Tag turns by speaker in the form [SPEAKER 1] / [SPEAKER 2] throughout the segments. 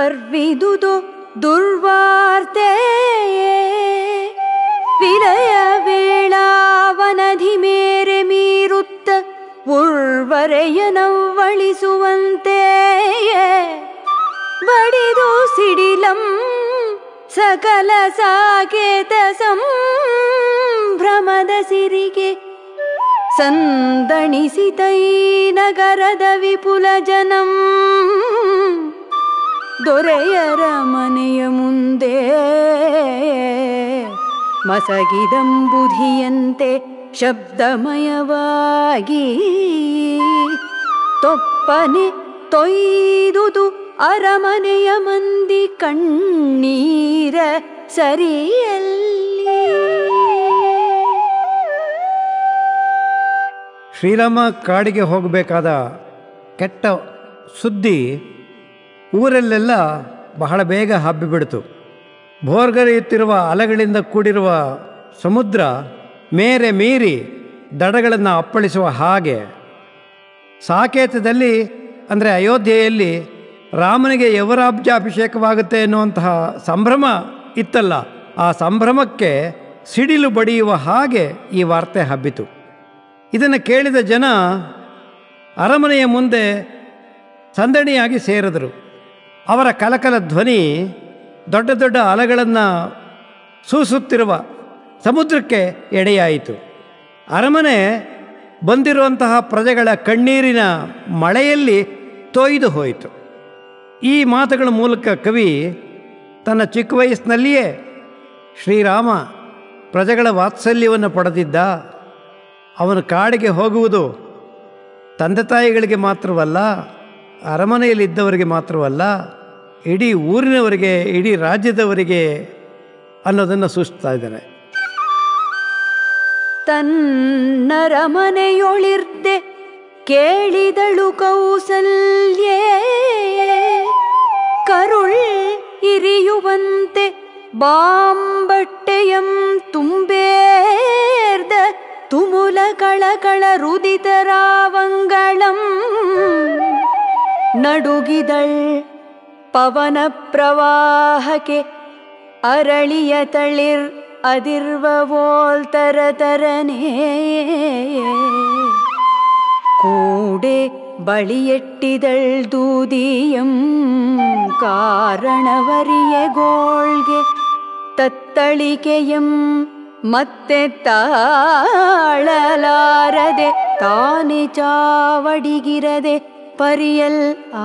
[SPEAKER 1] ಅರ್ವಿದುದು ದುರ್ವಾರ್ತೆ ವಿಲಯ ವೇಳಾವನಧಿ ಮೇರೆ ಮೀರುತ್ತ ಉರ್ವರೆಯನವ್ವಳಿಸುವಂತೆ ಬಡಿದು ಸಿಡಿಲಂ ಸಕಲ ಸಾಕೇತ ಸಂಭ್ರಮದ ಸಿರಿಗೆ ಸಂದಣಿಸಿತೈ ನಗರದ ವಿಪುಲ ಜನಂ ದೊರೆಯರ ಮನೆಯ ಮುಂದೆ ಮಸಗಿದಂಬುಧಿಯಂತೆ ಶಬ್ದಮಯವಾಗಿ ತೊಪ್ಪನೆ ತೊಯ್ದುದು ಅರಮನೆಯ ಮಂದಿ ಕಣ್ಣೀರ ಸರಿಯಲ್ಲಿ
[SPEAKER 2] ಶ್ರೀರಾಮ ಕಾಡಿಗೆ ಹೋಗಬೇಕಾದ ಕೆಟ್ಟ ಸುದ್ದಿ ಊರಲ್ಲೆಲ್ಲ ಬಹಳ ಬೇಗ ಹಬ್ಬಿಬಿಡ್ತು ಭೋರ್ಗರೆಯುತ್ತಿರುವ ಅಲೆಗಳಿಂದ ಕೂಡಿರುವ ಸಮುದ್ರ ಮೇರೆ ಮೀರಿ ದಡಗಳನ್ನು ಅಪ್ಪಳಿಸುವ ಹಾಗೆ ಸಾಕೇತದಲ್ಲಿ ಅಂದರೆ ಅಯೋಧ್ಯೆಯಲ್ಲಿ ರಾಮನಿಗೆ ಯವರಾಬ್ಜಾಭಿಷೇಕವಾಗುತ್ತೆ ಎನ್ನುವಂತಹ ಸಂಭ್ರಮ ಇತ್ತಲ್ಲ ಆ ಸಂಭ್ರಮಕ್ಕೆ ಸಿಡಿಲು ಬಡಿಯುವ ಹಾಗೆ ಈ ವಾರ್ತೆ ಹಬ್ಬಿತು ಇದನ್ನು ಕೇಳಿದ ಜನ ಅರಮನೆಯ ಮುಂದೆ ಸಂದಣಿಯಾಗಿ ಸೇರಿದರು ಅವರ ಕಲಕಲ ಧ್ವನಿ ದೊಡ್ಡ ದೊಡ್ಡ ಅಲೆಗಳನ್ನು ಸೂಸುತ್ತಿರುವ ಸಮುದ್ರಕ್ಕೆ ಎಡೆಯಾಯಿತು ಅರಮನೆ ಬಂದಿರುವಂತಹ ಪ್ರಜೆಗಳ ಕಣ್ಣೀರಿನ ಮಳೆಯಲ್ಲಿ ತೊಯ್ದು ಹೋಯಿತು ಈ ಮಾತುಗಳ ಮೂಲಕ ಕವಿ ತನ್ನ ಚಿಕ್ಕ ವಯಸ್ಸಿನಲ್ಲಿಯೇ ಶ್ರೀರಾಮ ಪ್ರಜೆಗಳ ವಾತ್ಸಲ್ಯವನ್ನು ಪಡೆದಿದ್ದ ಅವನು ಕಾಡಿಗೆ ಹೋಗುವುದು ತಂದೆ ತಾಯಿಗಳಿಗೆ ಮಾತ್ರವಲ್ಲ ಅರಮನೆಯಲ್ಲಿದ್ದವರಿಗೆ ಮಾತ್ರವಲ್ಲ ಇಡೀ ಊರಿನವರಿಗೆ ಇಡೀ ರಾಜ್ಯದವರಿಗೆ ಅನ್ನೋದನ್ನು ಸೂಚಿಸ್ತಾ ಇದ್ದಾನೆ
[SPEAKER 1] ತನ್ನರಮನೆಯೊಳಿರ್ದೆ ಕೇಳಿದಳು ಕೌಸಲ್ಯೇ ಕರುಳ್ ಇರಿಯುವಂತೆ ಬಾಂಬಟ್ಟೆಯಂ ತುಂಬೇರ್ದ ತುಮುಲ ಕಳಕಳ ರುದಿತರಾವಂಗಳಂ ನಡುಗಿದಳ್ ಪವನ ಪ್ರವಾಹಕ್ಕೆ ಅರಳಿಯ ತಳಿರ್ அதிர்வவோல் தர தரனே കൂടെ ಬಳಿಯೆಟ್ಟಿದಳ್ ದೂದಿಯಂ ಕಾರಣವರಿಯ ಗೋಳ್ಗೆ ತತ್ತಳಿಕೆಯಂ ಮತ್ತೆ ತಾಳಲಾರದೆ ತಾನೆ ಚಾವಡಿಗಿರದೆ ಪರಿಯಲ್ ಆ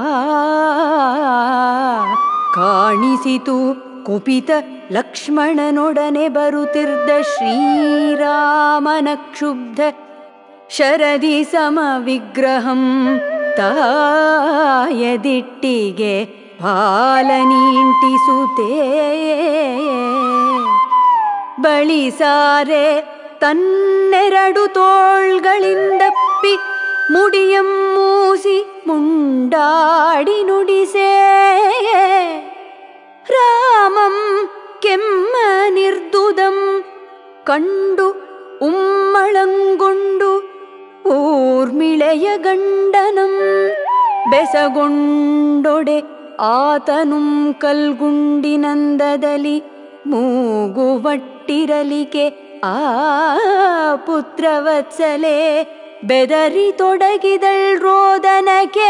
[SPEAKER 1] ಕಾಣಿಸಿತು ಕುಪಿತ ಲಕ್ಷ್ಮಣನೊಡನೆ ಬರುತ್ತಿದ್ದ ಶ್ರೀರಾಮನ ಕ್ಷುಬ್ಧ ಶರದಿ ಸಮ ವಿಗ್ರಹಂ ತಾಯದಿಟ್ಟಿಗೆ ಪಾಲನೀಂಟಿಸುತ್ತೇ ಬಳಿ ಸಾರೆ ತನ್ನೆರಡು ತೋಳ್ಗಳಿಂದಪ್ಪಿ ಮುಡಿಯಂ ಮೂಸಿ ಮುಂಡಾಡಿ ನುಡಿಸೇ ರಾಮಂ ಕೆಮ್ಮ ನಿರ್ದುದಂ ಕಂಡು ಉಮ್ಮಳಂಗೊಂಡು ಊರ್ಮಿಳೆಯ ಗಂಡನಂ ಬೆಸಗೊಂಡೊಡೆ ಆತನುಂ ಕಲ್ಗುಂಡಿನಂದದಲ್ಲಿ ಮೂಗುವಟ್ಟಿರಲಿಕೆ ಆ ಪುತ್ರವತ್ಸಲೆ ಬೆದರಿ ತೊಡಗಿದಳ್ ರೋದನಕ್ಕೆ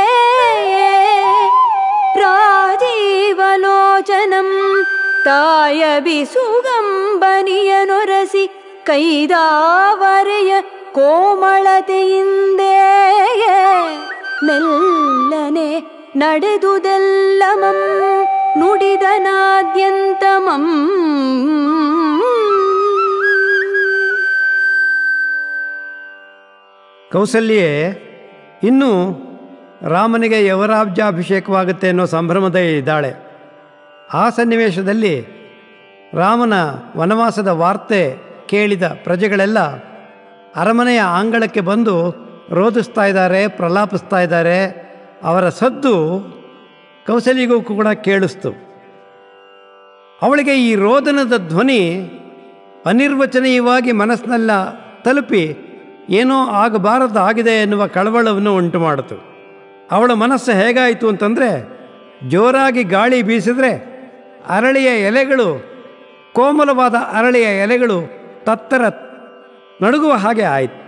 [SPEAKER 1] ರಾಜೀವಲೋಚನಂ ತಾಯ ಬಿಸುಗಂಬನಿಯನೊರಸಿ ಕೈದಾವರೆಯ ಕೋಮಳತೆಯಿಂದೇ ಮೆಲ್ಲನೆ ನಡೆದುದೆಲ್ಲಮಂ ನುಡಿದನಾದ್ಯಂತಮಂ
[SPEAKER 2] ಕೌಸಲ್ಯೆ ಇನ್ನೂ ರಾಮನಿಗೆ ಯವರಾಬ್ಜಾಭಿಷೇಕವಾಗುತ್ತೆ ಅನ್ನೋ ಸಂಭ್ರಮದ ಇದ್ದಾಳೆ ಆ ಸನ್ನಿವೇಶದಲ್ಲಿ ರಾಮನ ವನವಾಸದ ವಾರ್ತೆ ಕೇಳಿದ ಪ್ರಜೆಗಳೆಲ್ಲ ಅರಮನೆಯ ಆಂಗಳಕ್ಕೆ ಬಂದು ರೋಧಿಸ್ತಾ ಇದ್ದಾರೆ ಪ್ರಲಾಪಿಸ್ತಾ ಇದ್ದಾರೆ ಅವರ ಸದ್ದು ಕೌಸಲ್ಯಗೂ ಕೂಡ ಕೇಳಿಸ್ತು ಅವಳಿಗೆ ಈ ರೋದನದ ಧ್ವನಿ ಅನಿರ್ವಚನೀಯವಾಗಿ ಮನಸ್ಸಿನೆಲ್ಲ ತಲುಪಿ ಏನೋ ಆಗಬಾರದು ಆಗಿದೆ ಎನ್ನುವ ಕಳವಳವನ್ನು ಉಂಟು ಮಾಡಿತು ಅವಳ ಮನಸ್ಸು ಹೇಗಾಯಿತು ಅಂತಂದರೆ ಜೋರಾಗಿ ಗಾಳಿ ಬೀಸಿದ್ರೆ ಅರಳಿಯ ಎಲೆಗಳು ಕೋಮಲವಾದ ಅರಳಿಯ ಎಲೆಗಳು ತತ್ತರ ನಡುಗುವ ಹಾಗೆ ಆಯಿತು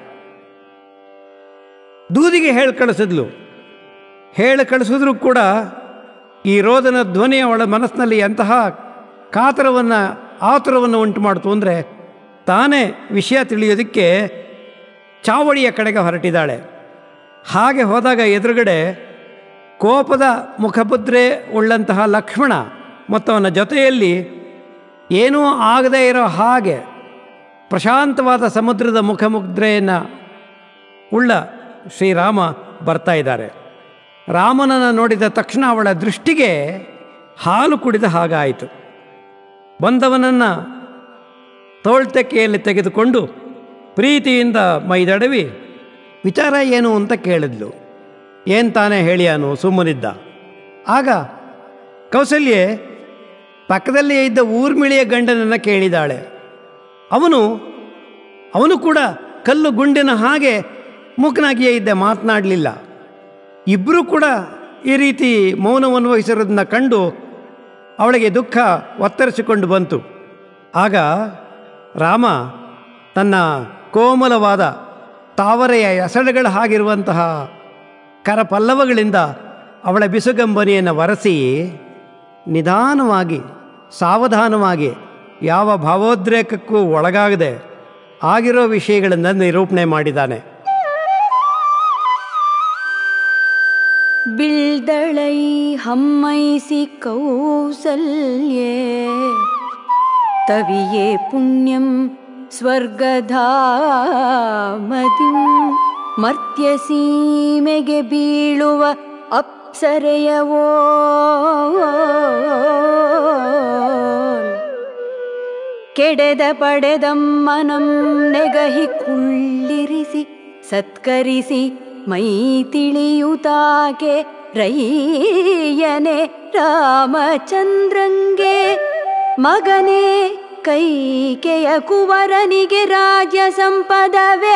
[SPEAKER 2] ದೂದಿಗೆ ಹೇಳಿ ಕಳಿಸಿದ್ಲು ಹೇಳಿ ಕಳಿಸಿದ್ರೂ ಕೂಡ ಈ ರೋದನ ಧ್ವನಿ ಅವಳ ಮನಸ್ಸಿನಲ್ಲಿ ಎಂತಹ ಕಾತರವನ್ನು ಆತುರವನ್ನು ಉಂಟು ಮಾಡ್ತು ಅಂದರೆ ತಾನೇ ವಿಷಯ ತಿಳಿಯೋದಕ್ಕೆ ಚಾವಡಿಯ ಕಡೆಗೆ ಹೊರಟಿದ್ದಾಳೆ ಹಾಗೆ ಹೋದಾಗ ಎದುರುಗಡೆ ಕೋಪದ ಮುಖಮುದ್ರೆ ಉಳ್ಳಂತಹ ಲಕ್ಷ್ಮಣ ಮತ್ತು ಅವನ ಜೊತೆಯಲ್ಲಿ ಏನೂ ಆಗದೇ ಇರೋ ಹಾಗೆ ಪ್ರಶಾಂತವಾದ ಸಮುದ್ರದ ಮುಖಮುದ್ರೆಯನ್ನು ಉಳ್ಳ ಶ್ರೀರಾಮ ಬರ್ತಾ ಇದ್ದಾರೆ ರಾಮನನ್ನು ನೋಡಿದ ತಕ್ಷಣ ಅವಳ ದೃಷ್ಟಿಗೆ ಹಾಲು ಕುಡಿದ ಹಾಗಾಯಿತು ಬಂದವನನ್ನು ತೋಳ್ತೆಕೆಯಲ್ಲಿ ತೆಗೆದುಕೊಂಡು ಪ್ರೀತಿಯಿಂದ ಮೈದಡವಿ ವಿಚಾರ ಏನು ಅಂತ ಕೇಳಿದ್ಲು ಏನು ತಾನೇ ಹೇಳಿಯಾನು ಸುಮ್ಮನಿದ್ದ ಆಗ ಕೌಸಲ್ಯೆ ಪಕ್ಕದಲ್ಲೇ ಇದ್ದ ಊರ್ಮಿಳಿಯ ಗಂಡನನ್ನು ಕೇಳಿದಾಳೆ ಅವನು ಅವನು ಕೂಡ ಕಲ್ಲು ಗುಂಡಿನ ಹಾಗೆ ಮೂಕನಾಗಿಯೇ ಇದ್ದ ಮಾತನಾಡಲಿಲ್ಲ ಇಬ್ಬರೂ ಕೂಡ ಈ ರೀತಿ ಮೌನವನ್ನು ವಹಿಸಿರೋದನ್ನ ಕಂಡು ಅವಳಿಗೆ ದುಃಖ ಒತ್ತರಿಸಿಕೊಂಡು ಬಂತು ಆಗ ರಾಮ ತನ್ನ ಕೋಮಲವಾದ ತಾವರೆಯ ಎಸಳುಗಳ ಹಾಗಿರುವಂತಹ ಕರಪಲ್ಲವಗಳಿಂದ ಅವಳ ಬಿಸುಗಂಬನಿಯನ್ನು ಒರೆಸಿ ನಿಧಾನವಾಗಿ ಸಾವಧಾನವಾಗಿ ಯಾವ ಭಾವೋದ್ರೇಕಕ್ಕೂ ಒಳಗಾಗದೆ ಆಗಿರೋ ವಿಷಯಗಳನ್ನು ನಿರೂಪಣೆ ಮಾಡಿದ್ದಾನೆ
[SPEAKER 1] ಬಿಳ್ದಳೈ ಹಮ್ಮೈಸಿ ಕೌಸಲ್ಯೆ ತವಿಯೇ ಪುಣ್ಯಂ ಸ್ವರ್ಗಧಾಮದಿಂ ಮರ್ತ್ಯ ಸೀಮೆಗೆ ಬೀಳುವ ಅಪ್ಸರೆಯವೋ ಕೆಡೆದ ಪಡೆದಮ್ಮನಂ ನೆಗಹಿ ಕುಳ್ಳಿರಿಸಿ ಸತ್ಕರಿಸಿ ಮೈ ತಿಳಿಯುತ್ತಾಕೆ ರೈಯನೆ ರಾಮಚಂದ್ರಂಗೆ ಮಗನೇ ಕೈಕೆಯ ಕುವರನಿಗೆ ರಾಜ್ಯ ಸಂಪದವೇ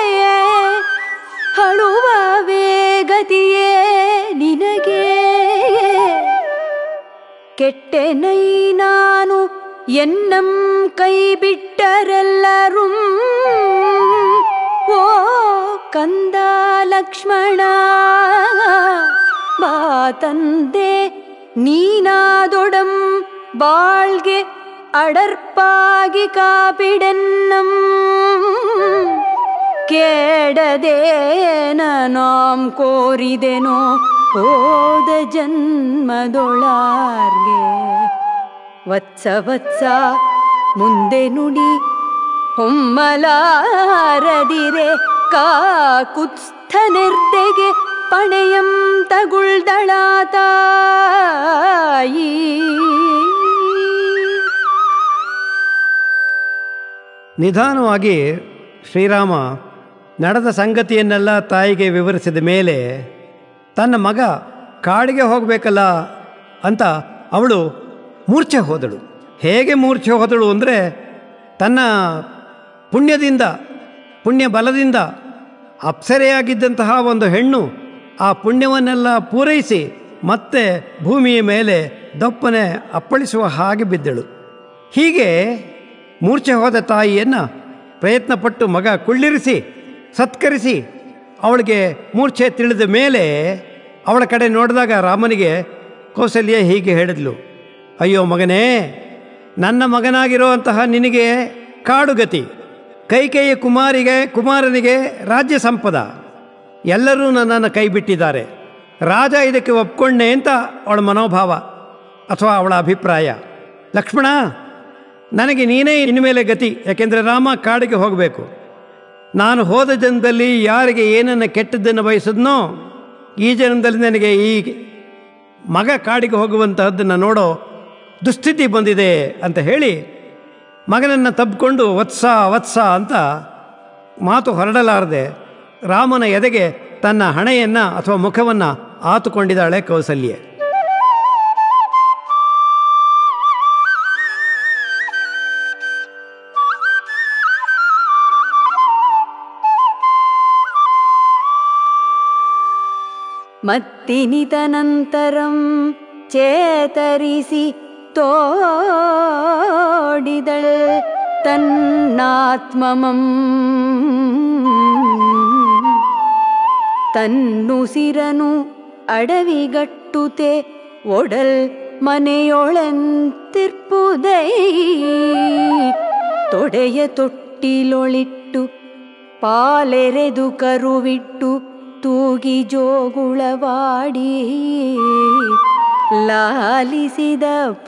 [SPEAKER 1] ಹಳುವ ವೇಗತಿಯೇ ನಿನಗೆ ಕೆಟ್ಟೆನೈ ನಾನು ಎನ್ನಂ ಕೈ ಬಿಟ್ಟರೆಲ್ಲರೂ ಓ ಕಂದ ಲಕ್ಷ್ಮಣ ಬಾ ತಂದೆ ನೀನಾದೊಡಂ ಬಾಳ್ಗೆ ಅಡರ್ಪಾಗಿ ಕಾಪಿಡೆನ್ನಂ ಕೇಡದೇನ ನಾಂ ಕೋರಿದೆನೋ ಹೋದ ಜನ್ಮದೊಳಾರ್ಗೆ ವತ್ಸ ವತ್ಸ ಮುಂದೆ ನುಡಿ ಹೊಮ್ಮಲಾರದಿರೆ ಕಾಕುತ್ಸ್ಥ ನಿರ್ದೆಗೆ ಪಣೆಯಂ ತಗುಳ್ದಳಾತಾಯಿ
[SPEAKER 2] ನಿಧಾನವಾಗಿ ಶ್ರೀರಾಮ ನಡೆದ ಸಂಗತಿಯನ್ನೆಲ್ಲ ತಾಯಿಗೆ ವಿವರಿಸಿದ ಮೇಲೆ ತನ್ನ ಮಗ ಕಾಡಿಗೆ ಹೋಗಬೇಕಲ್ಲ ಅಂತ ಅವಳು ಮೂರ್ಛೆ ಹೋದಳು ಹೇಗೆ ಮೂರ್ಛೆ ಹೋದಳು ಅಂದರೆ ತನ್ನ ಪುಣ್ಯದಿಂದ ಪುಣ್ಯ ಬಲದಿಂದ ಅಪ್ಸರೆಯಾಗಿದ್ದಂತಹ ಒಂದು ಹೆಣ್ಣು ಆ ಪುಣ್ಯವನ್ನೆಲ್ಲ ಪೂರೈಸಿ ಮತ್ತೆ ಭೂಮಿಯ ಮೇಲೆ ದಪ್ಪನೆ ಅಪ್ಪಳಿಸುವ ಹಾಗೆ ಬಿದ್ದಳು ಹೀಗೆ ಮೂರ್ಛೆ ಹೋದ ತಾಯಿಯನ್ನು ಪ್ರಯತ್ನಪಟ್ಟು ಮಗ ಕುಳ್ಳಿರಿಸಿ ಸತ್ಕರಿಸಿ ಅವಳಿಗೆ ಮೂರ್ಛೆ ತಿಳಿದ ಮೇಲೆ ಅವಳ ಕಡೆ ನೋಡಿದಾಗ ರಾಮನಿಗೆ ಕೌಸಲ್ಯ ಹೀಗೆ ಹೇಳಿದ್ಲು ಅಯ್ಯೋ ಮಗನೇ ನನ್ನ ಮಗನಾಗಿರುವಂತಹ ನಿನಗೆ ಕಾಡುಗತಿ ಕೈಕೇಯ ಕುಮಾರಿಗೆ ಕುಮಾರನಿಗೆ ರಾಜ್ಯ ಸಂಪದ ಎಲ್ಲರೂ ನನ್ನನ್ನು ಕೈ ಬಿಟ್ಟಿದ್ದಾರೆ ರಾಜ ಇದಕ್ಕೆ ಒಪ್ಕೊಂಡೆ ಅಂತ ಅವಳ ಮನೋಭಾವ ಅಥವಾ ಅವಳ ಅಭಿಪ್ರಾಯ ಲಕ್ಷ್ಮಣ ನನಗೆ ನೀನೇ ಇನ್ಮೇಲೆ ಗತಿ ಯಾಕೆಂದರೆ ರಾಮ ಕಾಡಿಗೆ ಹೋಗಬೇಕು ನಾನು ಹೋದ ಜನ್ಮದಲ್ಲಿ ಯಾರಿಗೆ ಏನನ್ನು ಕೆಟ್ಟದ್ದನ್ನು ಬಯಸಿದ್ನೋ ಈ ಜನ್ಮದಲ್ಲಿ ನನಗೆ ಈ ಮಗ ಕಾಡಿಗೆ ಹೋಗುವಂತಹದ್ದನ್ನು ನೋಡೋ ದುಸ್ಥಿತಿ ಬಂದಿದೆ ಅಂತ ಹೇಳಿ ಮಗನನ್ನು ತಬ್ಬಿಕೊಂಡು ವತ್ಸ ವತ್ಸ ಅಂತ ಮಾತು ಹೊರಡಲಾರದೆ ರಾಮನ ಎದೆಗೆ ತನ್ನ ಹಣೆಯನ್ನು ಅಥವಾ ಮುಖವನ್ನು ಆತುಕೊಂಡಿದ್ದಾಳೆ ಕೌಸಲ್ಯೆ
[SPEAKER 1] ಮತ್ತಿನಿತನಂತರಂ ಚೇತರಿಸಿ ತೋಡಿದಳ್ ತನ್ನಾತ್ಮಮಂ ತನ್ನುಸಿರನು ಅಡವಿಗಟ್ಟುತೆ ಒಡಲ್ ಮನೆಯೊಳೆಂತಿರ್ಪುದೈ ತೊಡೆಯ ತೊಟ್ಟಿಲೊಳಿಟ್ಟು ಪಾಲೆರೆದು ಕರುವಿಟ್ಟು ತೂಗಿ ಜೋಗುಳವಾಡಿ ಲಾಲಿಸಿದ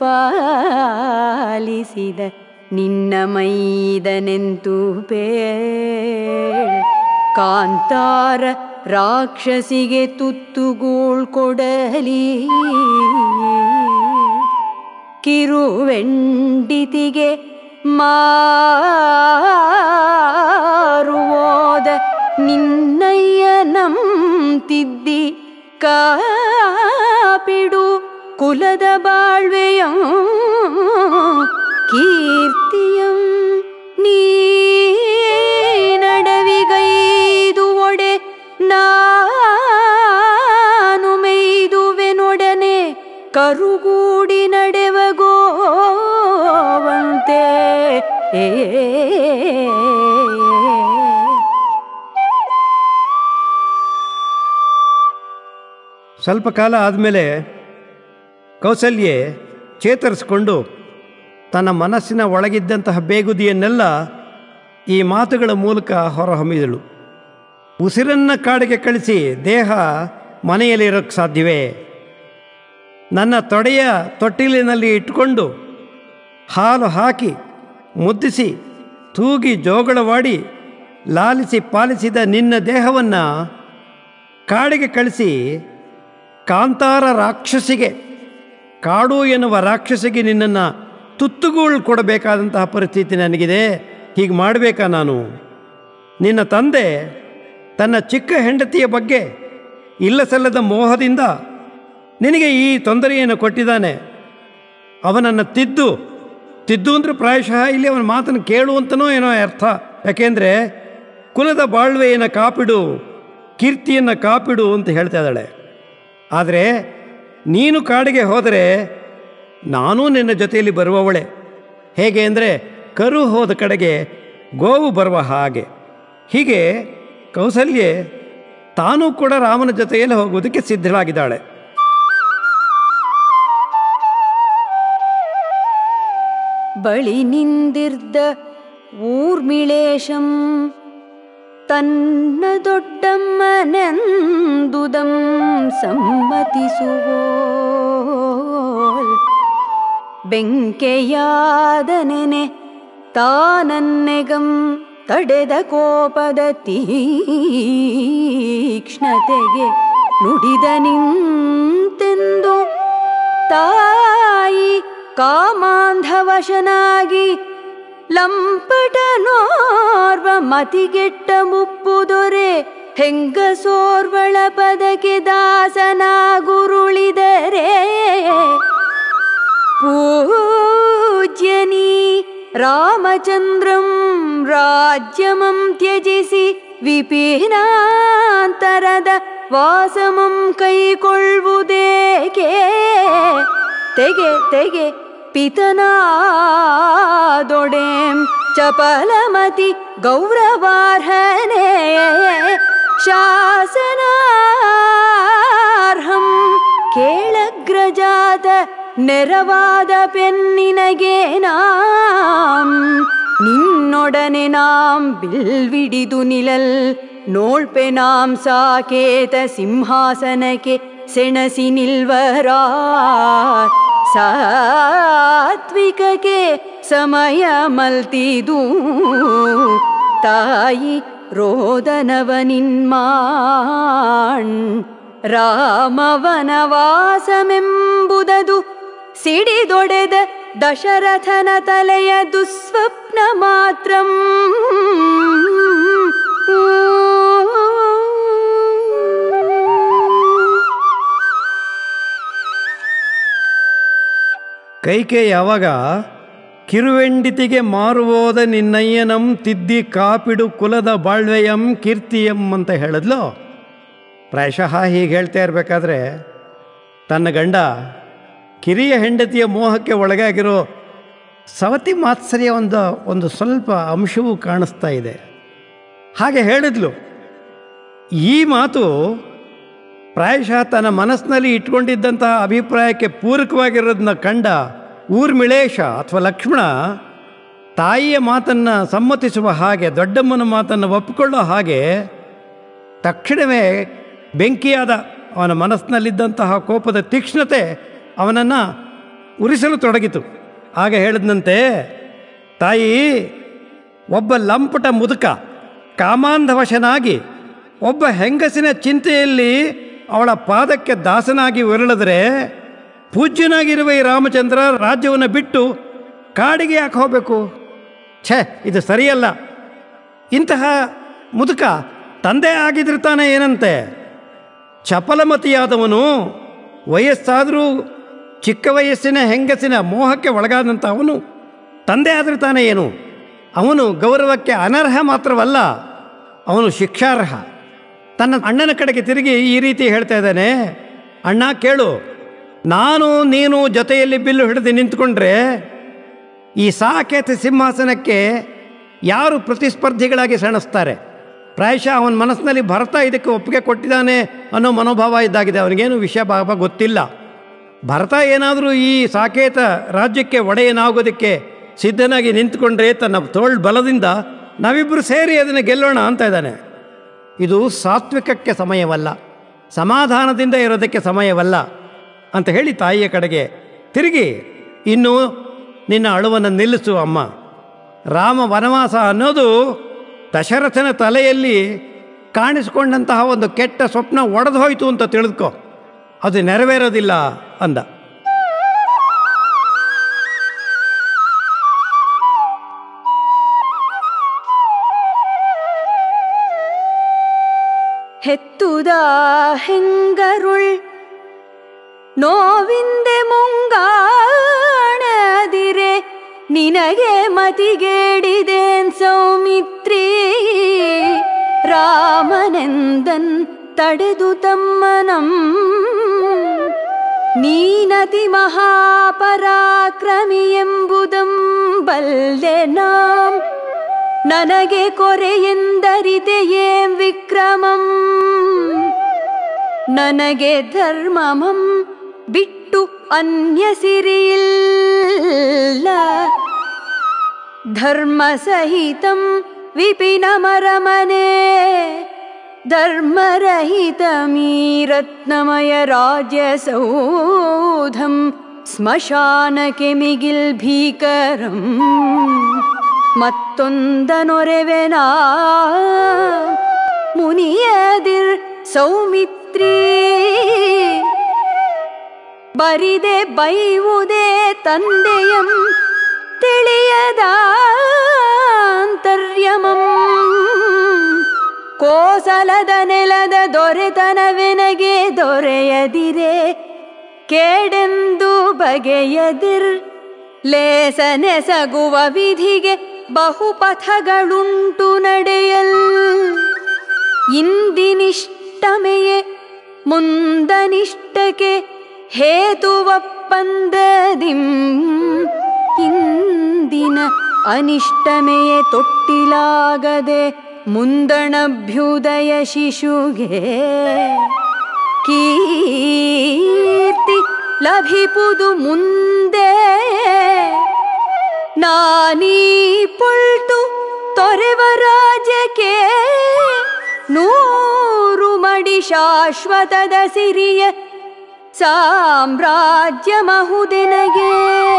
[SPEAKER 1] ಪಾಲಿಸಿದ ನಿನ್ನ ಮೈದನೆಂತು ಬೇಳ್ ಕಾಂತಾರ ರಾಕ್ಷಸಿಗೆ ತುತ್ತುಗೂಳ್ ಕೊಡಲಿ ಕಿರುವೆಂಡಿತಿಗೆ ಮಾರುವೋದ ನಿನ್ನಯ್ಯನಂ ತಿದ್ದಿ ಕಾಪಿಡು ಕುಲದ ಬಾಳ್ವೆಯಂ ಕೀರ್ತಿಯಂ ನೀ ನಡವಿಗೈದು ಒಡೆ ನಾನು ಮೇಯ್ದುವೆನೊಡನೆ ಕರುಗೂಡಿ ನಡೆವಗೋವಂತೆ ಏ
[SPEAKER 2] ಸ್ವಲ್ಪ ಕಾಲ ಆದಮೇಲೆ ಕೌಸಲ್ಯೆ ಚೇತರಿಸಿಕೊಂಡು ತನ್ನ ಮನಸ್ಸಿನ ಒಳಗಿದ್ದಂತಹ ಬೇಗುದಿಯನ್ನೆಲ್ಲ ಈ ಮಾತುಗಳ ಮೂಲಕ ಹೊರಹೊಮ್ಮಿದಳು ಉಸಿರನ್ನು ಕಾಡಿಗೆ ಕಳಿಸಿ ದೇಹ ಮನೆಯಲ್ಲಿರೋಕ್ಕೆ ಸಾಧ್ಯವೇ ನನ್ನ ತೊಡೆಯ ತೊಟ್ಟಿಲಿನಲ್ಲಿ ಇಟ್ಕೊಂಡು ಹಾಲು ಹಾಕಿ ಮುದ್ದಿಸಿ ತೂಗಿ ಜೋಗಳವಾಡಿ ಲಾಲಿಸಿ ಪಾಲಿಸಿದ ನಿನ್ನ ದೇಹವನ್ನು ಕಾಡಿಗೆ ಕಳಿಸಿ ಕಾಂತಾರ ರಾಕ್ಷಸಿಗೆ ಕಾಡು ಎನ್ನುವ ರಾಕ್ಷಸಿಗೆ ನಿನ್ನನ್ನು ತುತ್ತುಗಳು ಕೊಡಬೇಕಾದಂತಹ ಪರಿಸ್ಥಿತಿ ನನಗಿದೆ ಹೀಗೆ ಮಾಡಬೇಕಾ ನಾನು ನಿನ್ನ ತಂದೆ ತನ್ನ ಚಿಕ್ಕ ಹೆಂಡತಿಯ ಬಗ್ಗೆ ಇಲ್ಲ ಸಲ್ಲದ ಮೋಹದಿಂದ ನಿನಗೆ ಈ ತೊಂದರೆಯನ್ನು ಕೊಟ್ಟಿದ್ದಾನೆ ಅವನನ್ನು ತಿದ್ದು ತಿದ್ದು ಅಂದರೆ ಪ್ರಾಯಶಃ ಇಲ್ಲಿ ಅವನ ಮಾತನ್ನು ಕೇಳು ಅಂತನೋ ಏನೋ ಅರ್ಥ ಯಾಕೆಂದರೆ ಕುಲದ ಬಾಳ್ವೆಯನ್ನು ಕಾಪಿಡು ಕೀರ್ತಿಯನ್ನು ಕಾಪಿಡು ಅಂತ ಹೇಳ್ತಾ ಇದ್ದಾಳೆ ಆದರೆ ನೀನು ಕಾಡಿಗೆ ಹೋದರೆ ನಾನೂ ನಿನ್ನ ಜೊತೆಯಲ್ಲಿ ಬರುವವಳೆ ಹೇಗೆ ಅಂದರೆ ಕರು ಹೋದ ಕಡೆಗೆ ಗೋವು ಬರುವ ಹಾಗೆ ಹೀಗೆ ಕೌಸಲ್ಯೆ ತಾನೂ ಕೂಡ ರಾಮನ ಜೊತೆಯಲ್ಲಿ ಹೋಗುವುದಕ್ಕೆ ಸಿದ್ಧಳಾಗಿದ್ದಾಳೆ
[SPEAKER 1] ಬಳಿ ನಿಂದಿರ್ದ ಊರ್ಮಿಳೇಶಂ ತನ್ನ ದೊಡ್ಡಮ್ಮನೆಂದುದಂ ಸಮ್ಮತಿಸುವೋಲ್ ಬೆಂಕೆಯಾದ ನೆನೆ ತಾನನ್ನೆಗಂ ತಡೆದ ಕೋಪದ ತೀಕ್ಷ್ಣತೆಗೆ ನುಡಿದ ನಿಂತೆಂದು ತಾಯಿ ಕಾಮಾಂಧವಶನಾಗಿ ಲಂಪಟನೋರ್ವ ಮತಿಗೆಟ್ಟ ಮುಪ್ಪುದೊರೆ ಹೆಂಗಸೋರ್ವಳ ಪದಕ್ಕೆ ದಾಸನಾಗುರುಳಿದರೆ ಪೂಜ್ಯನಿ ರಾಮಚಂದ್ರಂ ರಾಜ್ಯಮಂ ತ್ಯಜಿಸಿ ವಿಪಿನಾಂತರದ ವಾಸಮಂ ಕೈಕೊಳ್ಳುವುದೇಕೆ ತೆಗೆ ತೆಗೆ ಪಿತನಾದೊಡೆಂ ಚಪಲಮತಿ ಗೌರವಾರ್ಹನೆ ಶಾಸನಾರ್ಹಂ ಕೇಳಗ್ರಜಾತ ನೆರವಾದ ಪೆನ್ನಿನಗೆ ನಾಂ ನಿನ್ನೊಡನೆ ನಾಂ ಬಿಲ್ವಿಡಿದು ನಿಲಲ್ ನೋಳ್ಪೆ ನಾಂ ಸಾಕೇತ ಸಿಂಹಾಸನಕ್ಕೆ ಸೆಣಸಿ ನಿಲ್ವರಾ ಸಾತ್ವಿಕಕ್ಕೆ ಸಮಯ ಮಲ್ತಿದು ತಾಯಿ ರೋದನವ ನಿನ್ಮಾಣ್ ರಾಮವನವಾಸಮೆಂಬುದದು ಸಿಡಿದೊಡೆದ ದಶರಥನ ತಲೆಯ ದುಸ್ವಪ್ನ ಮಾತ್ರಂ
[SPEAKER 2] ಕೈಕೆ ಯಾವಾಗ ಕಿರುವೆಂಡಿತಿಗೆ ಮಾರುವೋದ ನಿನ್ನಯ್ಯನಂ ತಿದ್ದಿ ಕಾಪಿಡು ಕುಲದ ಬಾಳ್ವೆಯಂ ಕೀರ್ತಿಯಂ ಅಂತ ಹೇಳಿದ್ಲು ಪ್ರಾಯಶಃ ಹೀಗೆ ಹೇಳ್ತಾ ಇರಬೇಕಾದ್ರೆ ತನ್ನ ಗಂಡ ಕಿರಿಯ ಹೆಂಡತಿಯ ಮೋಹಕ್ಕೆ ಒಳಗಾಗಿರೋ ಸವತಿ ಮಾತ್ಸರ್ಯ ಒಂದು ಒಂದು ಸ್ವಲ್ಪ ಅಂಶವೂ ಕಾಣಿಸ್ತಾ ಇದೆ ಹಾಗೆ ಹೇಳಿದ್ಲು ಈ ಮಾತು ಪ್ರಾಯಶಃ ತನ್ನ ಮನಸ್ಸಿನಲ್ಲಿ ಇಟ್ಕೊಂಡಿದ್ದಂತಹ ಅಭಿಪ್ರಾಯಕ್ಕೆ ಪೂರಕವಾಗಿರೋದನ್ನ ಕಂಡ ಊರ್ಮಿಳೇಶ ಅಥವಾ ಲಕ್ಷ್ಮಣ ತಾಯಿಯ ಮಾತನ್ನು ಸಮ್ಮತಿಸುವ ಹಾಗೆ ದೊಡ್ಡಮ್ಮನ ಮಾತನ್ನು ಒಪ್ಪಿಕೊಳ್ಳೋ ಹಾಗೆ ತಕ್ಷಣವೇ ಬೆಂಕಿಯಾದ ಅವನ ಮನಸ್ಸಿನಲ್ಲಿದ್ದಂತಹ ಕೋಪದ ತೀಕ್ಷ್ಣತೆ ಅವನನ್ನು ಉರಿಸಲು ತೊಡಗಿತು ಆಗ ಹೇಳಿದಂತೆ ತಾಯಿ ಒಬ್ಬ ಲಂಪಟ ಮುದುಕ ಕಾಮಾಂಧವಶನಾಗಿ ಒಬ್ಬ ಹೆಂಗಸಿನ ಚಿಂತೆಯಲ್ಲಿ ಅವಳ ಪಾದಕ್ಕೆ ದಾಸನಾಗಿ ಉರುಳಿದ್ರೆ ಪೂಜ್ಯನಾಗಿರುವ ಈ ರಾಮಚಂದ್ರ ರಾಜ್ಯವನ್ನು ಬಿಟ್ಟು ಕಾಡಿಗೆ ಯಾಕೆ ಹೋಗಬೇಕು ಛೇ ಇದು ಸರಿಯಲ್ಲ ಇಂತಹ ಮುದುಕ ತಂದೆ ಆಗಿದ್ರೆ ತಾನೇ ಏನಂತೆ ಚಪಲಮತಿಯಾದವನು ವಯಸ್ಸಾದರೂ ಚಿಕ್ಕ ವಯಸ್ಸಿನ ಹೆಂಗಸಿನ ಮೋಹಕ್ಕೆ ಒಳಗಾದಂಥ ಅವನು ತಂದೆ ಆದರೆ ತಾನೇ ಏನು ಅವನು ಗೌರವಕ್ಕೆ ಅನರ್ಹ ಮಾತ್ರವಲ್ಲ ಅವನು ಶಿಕ್ಷಾರ್ಹ ತನ್ನ ಅಣ್ಣನ ಕಡೆಗೆ ತಿರುಗಿ ಈ ರೀತಿ ಹೇಳ್ತಾ ಇದ್ದಾನೆ ಅಣ್ಣ ಕೇಳು ನಾನು ನೀನು ಜೊತೆಯಲ್ಲಿ ಬಿಲ್ಲು ಹಿಡಿದು ನಿಂತ್ಕೊಂಡ್ರೆ ಈ ಸಾಕೇತ ಸಿಂಹಾಸನಕ್ಕೆ ಯಾರು ಪ್ರತಿಸ್ಪರ್ಧಿಗಳಾಗಿ ಸೆಣಸ್ತಾರೆ ಪ್ರಾಯಶಃ ಅವನ ಮನಸ್ಸಿನಲ್ಲಿ ಭರತ ಇದಕ್ಕೆ ಒಪ್ಪಿಗೆ ಕೊಟ್ಟಿದ್ದಾನೆ ಅನ್ನೋ ಮನೋಭಾವ ಇದ್ದಾಗಿದೆ ಅವನಿಗೇನು ವಿಷಯ ಭಾವ ಗೊತ್ತಿಲ್ಲ ಭರತ ಏನಾದರೂ ಈ ಸಾಕೇತ ರಾಜ್ಯಕ್ಕೆ ಒಡೆಯನಾಗೋದಕ್ಕೆ ಸಿದ್ಧನಾಗಿ ನಿಂತ್ಕೊಂಡ್ರೆ ತನ್ನ ತೋಳ್ ಬಲದಿಂದ ನಾವಿಬ್ಬರು ಸೇರಿ ಅದನ್ನು ಗೆಲ್ಲೋಣ ಅಂತ ಇದ್ದಾನೆ ಇದು ಸಾತ್ವಿಕಕ್ಕೆ ಸಮಯವಲ್ಲ ಸಮಾಧಾನದಿಂದ ಇರೋದಕ್ಕೆ ಸಮಯವಲ್ಲ ಅಂತ ಹೇಳಿ ತಾಯಿಯ ಕಡೆಗೆ ತಿರುಗಿ ಇನ್ನು ನಿನ್ನ ಅಳುವನ್ನು ನಿಲ್ಲಿಸು ಅಮ್ಮ ರಾಮ ವನವಾಸ ಅನ್ನೋದು ದಶರಥನ ತಲೆಯಲ್ಲಿ ಕಾಣಿಸ್ಕೊಂಡಂತಹ ಒಂದು ಕೆಟ್ಟ ಸ್ವಪ್ನ ಒಡೆದು ಹೋಯಿತು ಅಂತ ತಿಳಿದುಕೋ ಅದು ನೆರವೇರೋದಿಲ್ಲ ಅಂದ
[SPEAKER 1] ಹೆತ್ತುದ ಹೆಂಗರುಳ್ ನೋವಿಂದೆ ಮುಂಗಾಣದಿರೆ ನಿನಗೆ ಮತಿಗೇಡಿದೇನ್ ಸೌಮಿತ್ರಿ ರಾಮನೆಂದನ್ ತಡೆದು ತಮ್ಮನಂ ನೀನತಿ ಮಹಾಪರಾಕ್ರಮಿ ಎಂಬುದಂ ಬಲ್ಲೆ ನಾಂ ನನಗೆ ಕೊರೆಯೆಂದರಿತೆಯೇಂ ವಿಕ್ರಮಂ ನನಗೆ ಧರ್ಮಮಂ ಬಿಟ್ಟು ಅನ್ಯ ಸಿರಿಯಿಲ್ಲ ಧರ್ಮ ಸಹಿತಂ ವಿಪಿನ ಮರಮನೆ ಧರ್ಮರಹಿತಮೀ ರತ್ನಮಯ ರಾಜ್ಯ ಸೌಧಂ ಸ್ಮಶಾನಕ್ಕೆ ಮಿಗಿಲ್ ಭೀಕರಂ ಮತ್ತೊಂದನೊರೆವೆನಾ ಮುನಿಯದಿರ್ ಸೌಮಿತ್ರಿ ಬರಿದೆ ಬೈವುದೇ ತಂದೆಯಂ ತಿಳಿಯದಾಂತರ್ಯಮಂ ಕೋಸಲದ ನೆಲದ ದೊರೆತನವೆನಗೆ ದೊರೆಯದಿರೆ ಕೇಡೆಂದು ಬಗೆಯದಿರ್ ಲೇಸನೆಸಗುವ ವಿಧಿಗೆ ಬಹುಪಥಗಳುಂಟು ನಡೆಯಲ್ ಇಂದಿನಿಷ್ಟಮೆಯೇ ಮುಂದನಿಷ್ಟಕ್ಕೆ ಹೇತುವಪ್ಪಂದದಿಂ ಇಂದಿನ ಅನಿಷ್ಟಮೆಯೇ ತೊಟ್ಟಿಲಾಗದೆ ಮುಂದಣಭ್ಯುದಯ ಶಿಶುಗೆ ಕೀರ್ತಿ ಲಭಿಪುದು ಮುಂದೆ ನಾನೀ ಪೊಳ್ತು ತೊರೆವ ರಾಜ್ಯಕ್ಕೆ ನೂರು ಮಡಿ ಶಾಶ್ವತದ ಸಿರಿಯ ಸಾಮ್ರಾಜ್ಯ ಮಹುದೆನಗೆ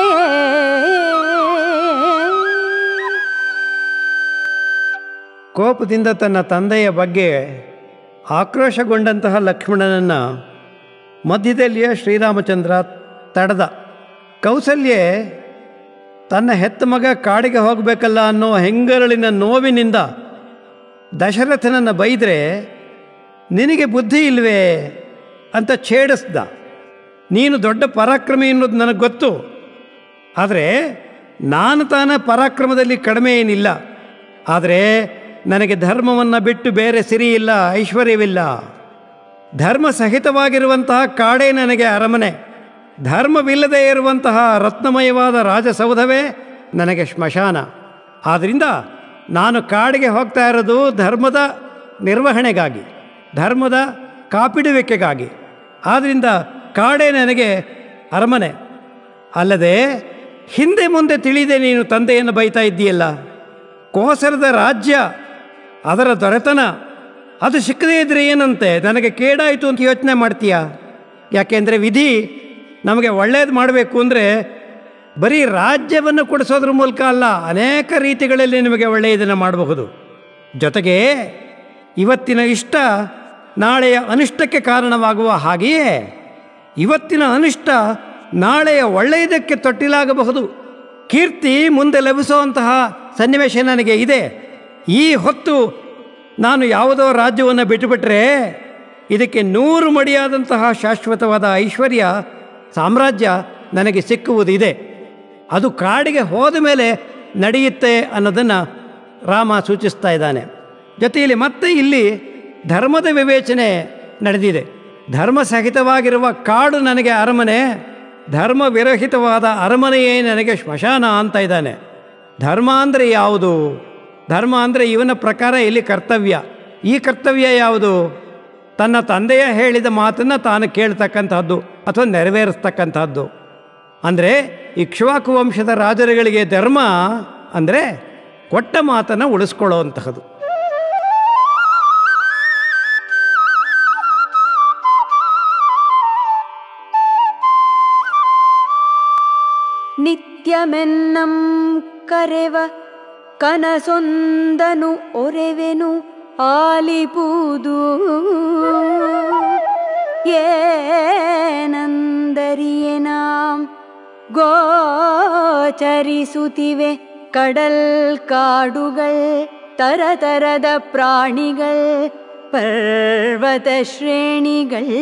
[SPEAKER 2] ಕೋಪದಿಂದ ತನ್ನ ತಂದೆಯ ಬಗ್ಗೆ ಆಕ್ರೋಶಗೊಂಡಂತಹ ಲಕ್ಷ್ಮಣನನ್ನು ಮಧ್ಯದಲ್ಲಿಯೇ ಶ್ರೀರಾಮಚಂದ್ರ ತಡೆದ ಕೌಸಲ್ಯೆ ತನ್ನ ಹೆತ್ತ ಮಗ ಕಾಡಿಗೆ ಹೋಗಬೇಕಲ್ಲ ಅನ್ನೋ ಹೆಂಗರಳಿನ ನೋವಿನಿಂದ ದಶರಥನನ್ನು ಬೈದರೆ ನಿನಗೆ ಬುದ್ಧಿ ಇಲ್ವೇ ಅಂತ ಛೇಡಿಸ್ದ ನೀನು ದೊಡ್ಡ ಪರಾಕ್ರಮಿ ಅನ್ನೋದು ನನಗೆ ಗೊತ್ತು ಆದರೆ ನಾನು ತಾನ ಪರಾಕ್ರಮದಲ್ಲಿ ಕಡಿಮೆ ಏನಿಲ್ಲ ಆದರೆ ನನಗೆ ಧರ್ಮವನ್ನು ಬಿಟ್ಟು ಬೇರೆ ಸಿರಿ ಇಲ್ಲ ಐಶ್ವರ್ಯವಿಲ್ಲ ಧರ್ಮ ಸಹಿತವಾಗಿರುವಂತಹ ಕಾಡೇ ನನಗೆ ಅರಮನೆ ಧರ್ಮವಿಲ್ಲದೆ ಇರುವಂತಹ ರತ್ನಮಯವಾದ ರಾಜಸೌಧವೇ ನನಗೆ ಸ್ಮಶಾನ ಆದ್ದರಿಂದ ನಾನು ಕಾಡಿಗೆ ಹೋಗ್ತಾ ಇರೋದು ಧರ್ಮದ ನಿರ್ವಹಣೆಗಾಗಿ ಧರ್ಮದ ಕಾಪಿಡುವಿಕೆಗಾಗಿ ಆದ್ದರಿಂದ ಕಾಡೇ ನನಗೆ ಅರಮನೆ ಅಲ್ಲದೆ ಹಿಂದೆ ಮುಂದೆ ತಿಳಿದೆ ನೀನು ತಂದೆಯನ್ನು ಬೈತಾ ಇದ್ದೀಯಲ್ಲ ಕೋಸರದ ರಾಜ್ಯ ಅದರ ದೊರೆತನ ಅದು ಸಿಕ್ಕದೇ ಇದ್ರೆ ಏನಂತೆ ನನಗೆ ಕೇಡಾಯಿತು ಅಂತ ಯೋಚನೆ ಮಾಡ್ತೀಯಾ ಯಾಕೆಂದರೆ ವಿಧಿ ನಮಗೆ ಒಳ್ಳೇದು ಮಾಡಬೇಕು ಅಂದರೆ ಬರೀ ರಾಜ್ಯವನ್ನು ಕೊಡಿಸೋದ್ರ ಮೂಲಕ ಅಲ್ಲ ಅನೇಕ ರೀತಿಗಳಲ್ಲಿ ನಿಮಗೆ ಒಳ್ಳೆಯದನ್ನು ಮಾಡಬಹುದು ಜೊತೆಗೆ ಇವತ್ತಿನ ಇಷ್ಟ ನಾಳೆಯ ಅನಿಷ್ಟಕ್ಕೆ ಕಾರಣವಾಗುವ ಹಾಗೆಯೇ ಇವತ್ತಿನ ಅನಿಷ್ಟ ನಾಳೆಯ ಒಳ್ಳೆಯದಕ್ಕೆ ತೊಟ್ಟಿಲಾಗಬಹುದು ಕೀರ್ತಿ ಮುಂದೆ ಲಭಿಸುವಂತಹ ಸನ್ನಿವೇಶ ನನಗೆ ಇದೆ ಈ ಹೊತ್ತು ನಾನು ಯಾವುದೋ ರಾಜ್ಯವನ್ನು ಬಿಟ್ಟುಬಿಟ್ರೆ ಇದಕ್ಕೆ ನೂರು ಮಡಿಯಾದಂತಹ ಶಾಶ್ವತವಾದ ಐಶ್ವರ್ಯ ಸಾಮ್ರಾಜ್ಯ ನನಗೆ ಸಿಕ್ಕುವುದಿದೆ ಅದು ಕಾಡಿಗೆ ಹೋದ ಮೇಲೆ ನಡೆಯುತ್ತೆ ಅನ್ನೋದನ್ನು ರಾಮ ಸೂಚಿಸ್ತಾ ಇದ್ದಾನೆ ಜೊತೆಯಲ್ಲಿ ಮತ್ತೆ ಇಲ್ಲಿ ಧರ್ಮದ ವಿವೇಚನೆ ನಡೆದಿದೆ ಧರ್ಮ ಸಹಿತವಾಗಿರುವ ಕಾಡು ನನಗೆ ಅರಮನೆ ಧರ್ಮ ವಿರಹಿತವಾದ ಅರಮನೆಯೇ ನನಗೆ ಸ್ಮಶಾನ ಅಂತ ಇದ್ದಾನೆ ಧರ್ಮ ಅಂದರೆ ಯಾವುದು ಧರ್ಮ ಅಂದರೆ ಇವನ ಪ್ರಕಾರ ಇಲ್ಲಿ ಕರ್ತವ್ಯ ಈ ಕರ್ತವ್ಯ ಯಾವುದು ತನ್ನ ತಂದೆಯ ಹೇಳಿದ ಮಾತನ್ನು ತಾನು ಕೇಳ್ತಕ್ಕಂಥದ್ದು ಅಥವಾ ನೆರವೇರಿಸ್ತಕ್ಕಂಥದ್ದು ಅಂದರೆ ಇಕ್ಷ್ವಾಕು ವಂಶದ ರಾಜರುಗಳಿಗೆ ಧರ್ಮ ಅಂದರೆ ಕೊಟ್ಟ ಮಾತನ್ನು ಉಳಿಸ್ಕೊಳ್ಳುವಂತಹದ್ದು
[SPEAKER 1] ನಿತ್ಯಮೆನ್ನಂ ಕರೆವ ಕನಸೊಂದನು ಒರೆವೆನು ಆಲಿಪುದು ಏನಂದರಿಯೆ ನಾಂ ಗೋಚರಿಸುತ್ತಿವೆ ಕಡಲ್ ಕಾಡುಗಳ್ ತರತರದ ಪ್ರಾಣಿಗಳ್ ಪರ್ವತ ಶ್ರೇಣಿಗಳ್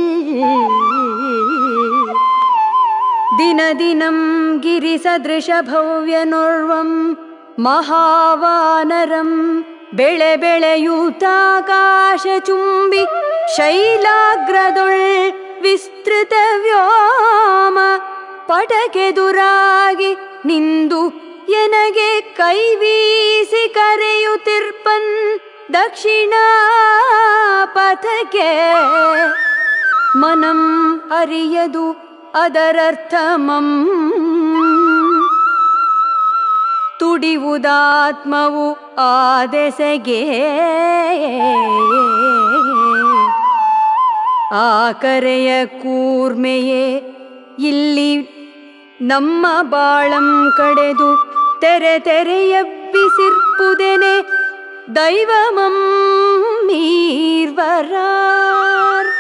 [SPEAKER 1] ದಿನದಿನಂ ಗಿರಿಸದೃಶಭವ್ಯನೋರ್ವಂ ಮಹಾವಾನರಂ ಬೆಳೆ ಬೆಳೆಯೂತಾಕಾಶ ಚುಂಬಿ ಶೈಲಾಗ್ರದೊಳ್ ವಿಸ್ತೃತ ವ್ಯೋಮ ಪಟಕೆದುರಾಗಿ ನಿಂದು ಎನಗೆ ಕೈವೀಸಿ ಕರೆಯುತ್ತಿರ್ಪನ್ ದಕ್ಷಿಣ ಪಥಕ್ಕೆ ಮನಂ ಅರಿಯದು ಅದರರ್ಥಮಂ ತುಡಿವುದಾತ್ಮವು ಆದೆಸೆಗೆ ಆ ಕರೆಯ ಕೂರ್ಮೆಯೇ ಇಲ್ಲಿ ನಮ್ಮ ಬಾಳಂ ಕಡೆದು ತೆರೆ ತೆರೆಯಬ್ಬಿಸಿರ್ಪುದೆನೆ ದೈವಮಂ ಮೀರ್ವರಾರ್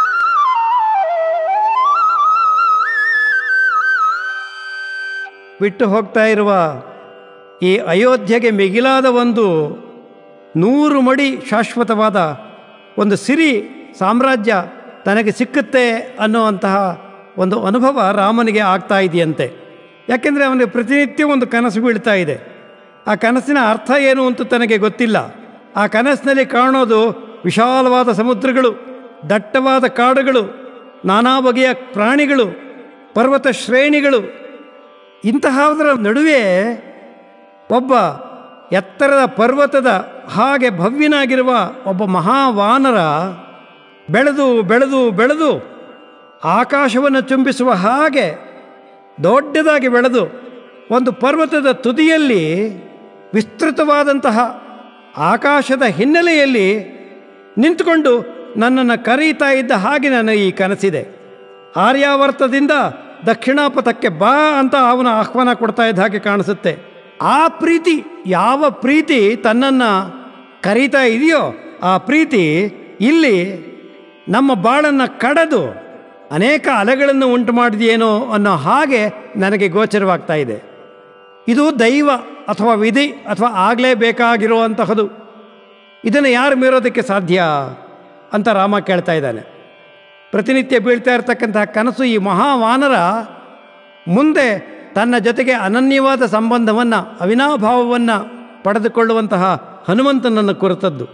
[SPEAKER 2] ಬಿಟ್ಟು ಹೋಗ್ತಾ ಇರುವ ಈ ಅಯೋಧ್ಯೆಗೆ ಮಿಗಿಲಾದ ಒಂದು ನೂರು ಮಡಿ ಶಾಶ್ವತವಾದ ಒಂದು ಸಿರಿ ಸಾಮ್ರಾಜ್ಯ ತನಗೆ ಸಿಕ್ಕುತ್ತೆ ಅನ್ನುವಂತಹ ಒಂದು ಅನುಭವ ರಾಮನಿಗೆ ಆಗ್ತಾ ಇದೆಯಂತೆ ಯಾಕೆಂದರೆ ಅವನಿಗೆ ಪ್ರತಿನಿತ್ಯ ಒಂದು ಕನಸು ಬೀಳ್ತಾ ಇದೆ ಆ ಕನಸಿನ ಅರ್ಥ ಏನು ಅಂತ ತನಗೆ ಗೊತ್ತಿಲ್ಲ ಆ ಕನಸಿನಲ್ಲಿ ಕಾಣೋದು ವಿಶಾಲವಾದ ಸಮುದ್ರಗಳು ದಟ್ಟವಾದ ಕಾಡುಗಳು ನಾನಾ ಬಗೆಯ ಪ್ರಾಣಿಗಳು ಪರ್ವತ ಶ್ರೇಣಿಗಳು ಇಂತಹದರ ನಡುವೆ ಒಬ್ಬ ಎತ್ತರದ ಪರ್ವತದ ಹಾಗೆ ಭವ್ಯನಾಗಿರುವ ಒಬ್ಬ ಮಹಾವಾನರ ಬೆಳೆದು ಬೆಳೆದು ಬೆಳೆದು ಆಕಾಶವನ್ನು ಚುಂಬಿಸುವ ಹಾಗೆ ದೊಡ್ಡದಾಗಿ ಬೆಳೆದು ಒಂದು ಪರ್ವತದ ತುದಿಯಲ್ಲಿ ವಿಸ್ತೃತವಾದಂತಹ ಆಕಾಶದ ಹಿನ್ನೆಲೆಯಲ್ಲಿ ನಿಂತುಕೊಂಡು ನನ್ನನ್ನು ಕರೀತಾ ಇದ್ದ ಹಾಗೆ ನನ್ನ ಈ ಕನಸಿದೆ ಆರ್ಯಾವರ್ತದಿಂದ ದಕ್ಷಿಣಾಪಥಕ್ಕೆ ಬಾ ಅಂತ ಅವನ ಆಹ್ವಾನ ಕೊಡ್ತಾ ಇದ್ದ ಹಾಗೆ ಕಾಣಿಸುತ್ತೆ ಆ ಪ್ರೀತಿ ಯಾವ ಪ್ರೀತಿ ತನ್ನನ್ನು ಕರೀತಾ ಇದೆಯೋ ಆ ಪ್ರೀತಿ ಇಲ್ಲಿ ನಮ್ಮ ಬಾಳನ್ನು ಕಡೆದು ಅನೇಕ ಅಲೆಗಳನ್ನು ಉಂಟು ಮಾಡಿದೆಯೇನೋ ಅನ್ನೋ ಹಾಗೆ ನನಗೆ ಗೋಚರವಾಗ್ತಾ ಇದೆ ಇದು ದೈವ ಅಥವಾ ವಿಧಿ ಅಥವಾ ಆಗಲೇಬೇಕಾಗಿರುವಂತಹದು ಇದನ್ನು ಯಾರು ಮೀರೋದಕ್ಕೆ ಸಾಧ್ಯ ಅಂತ ರಾಮ ಕೇಳ್ತಾ ಇದ್ದಾನೆ ಪ್ರತಿನಿತ್ಯ ಬೀಳ್ತಾ ಇರತಕ್ಕಂತಹ ಕನಸು ಈ ಮಹಾವಾನರ ಮುಂದೆ ತನ್ನ ಜೊತೆಗೆ ಅನನ್ಯವಾದ ಸಂಬಂಧವನ್ನು ಅವಿನಾಭಾವವನ್ನು ಪಡೆದುಕೊಳ್ಳುವಂತಹ ಹನುಮಂತನನ್ನು ಕುರಿತದ್ದು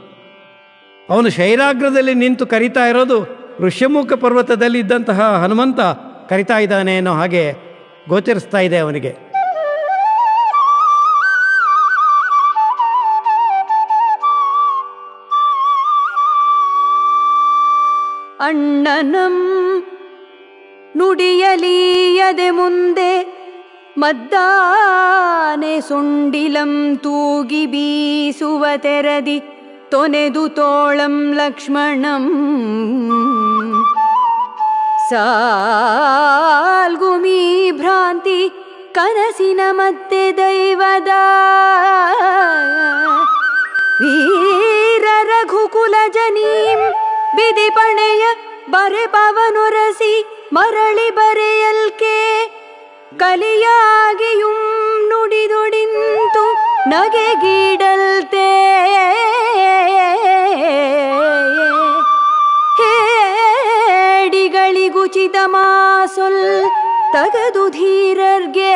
[SPEAKER 2] ಅವನು ಶೈರಾಗ್ರದಲ್ಲಿ ನಿಂತು ಕರೀತಾ ಇರೋದು ಋಷ್ಯಮುಖ ಪರ್ವತದಲ್ಲಿ ಇದ್ದಂತಹ ಹನುಮಂತ ಕರಿತಾ ಇದ್ದಾನೆ ಅನ್ನೋ ಹಾಗೆ ಗೋಚರಿಸ್ತಾ ಇದೆ ಅವನಿಗೆ
[SPEAKER 1] ಅಣ್ಣನಂ ನುಡಿಯಲೀಯದೆ ಮುಂದೆ ಮದ್ದಾನೆ ಸುಂಡಿಲಂ ತೂಗಿ ಬೀಸುವ ತೆರದಿ ತೊನೆದು ತೋಳಂ ಲಕ್ಷ್ಮಣಂ ಸಾಲ್ಗುಮಿ ಭ್ರಾಂತಿ ಕನಸಿನ ಮತ್ತೆ ದೈವದ ವೀರ ರಘುಕುಲ ಜನೀಂ ಬಿದಿ ಪಣೆಯ ಬರೆ ಪವನೊರಸಿ ಮರಳಿ ಬರೆಯಲ್ಕೆ ಕಲಿಯಾಗಿಯುಂ ನುಡಿದೊಡಿಂತು ನಗೆಗೀಡಲ್ತೆ ಹೇಡಿಗಳಿಗುಚಿತ ಮಾಸೊಲ್ ತಗದು ಧೀರರ್ಗೆ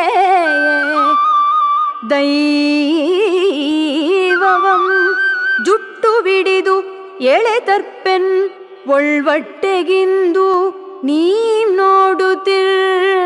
[SPEAKER 1] ದೈವವಂ ಜುಟ್ಟು ಬಿಡಿದು ಎಳೆತರ್ಪೆನ್ ಒಳ್ವಟ್ಟೆಗಿಂದು ನೀಂ ನೋಡುತ್ತಿರ್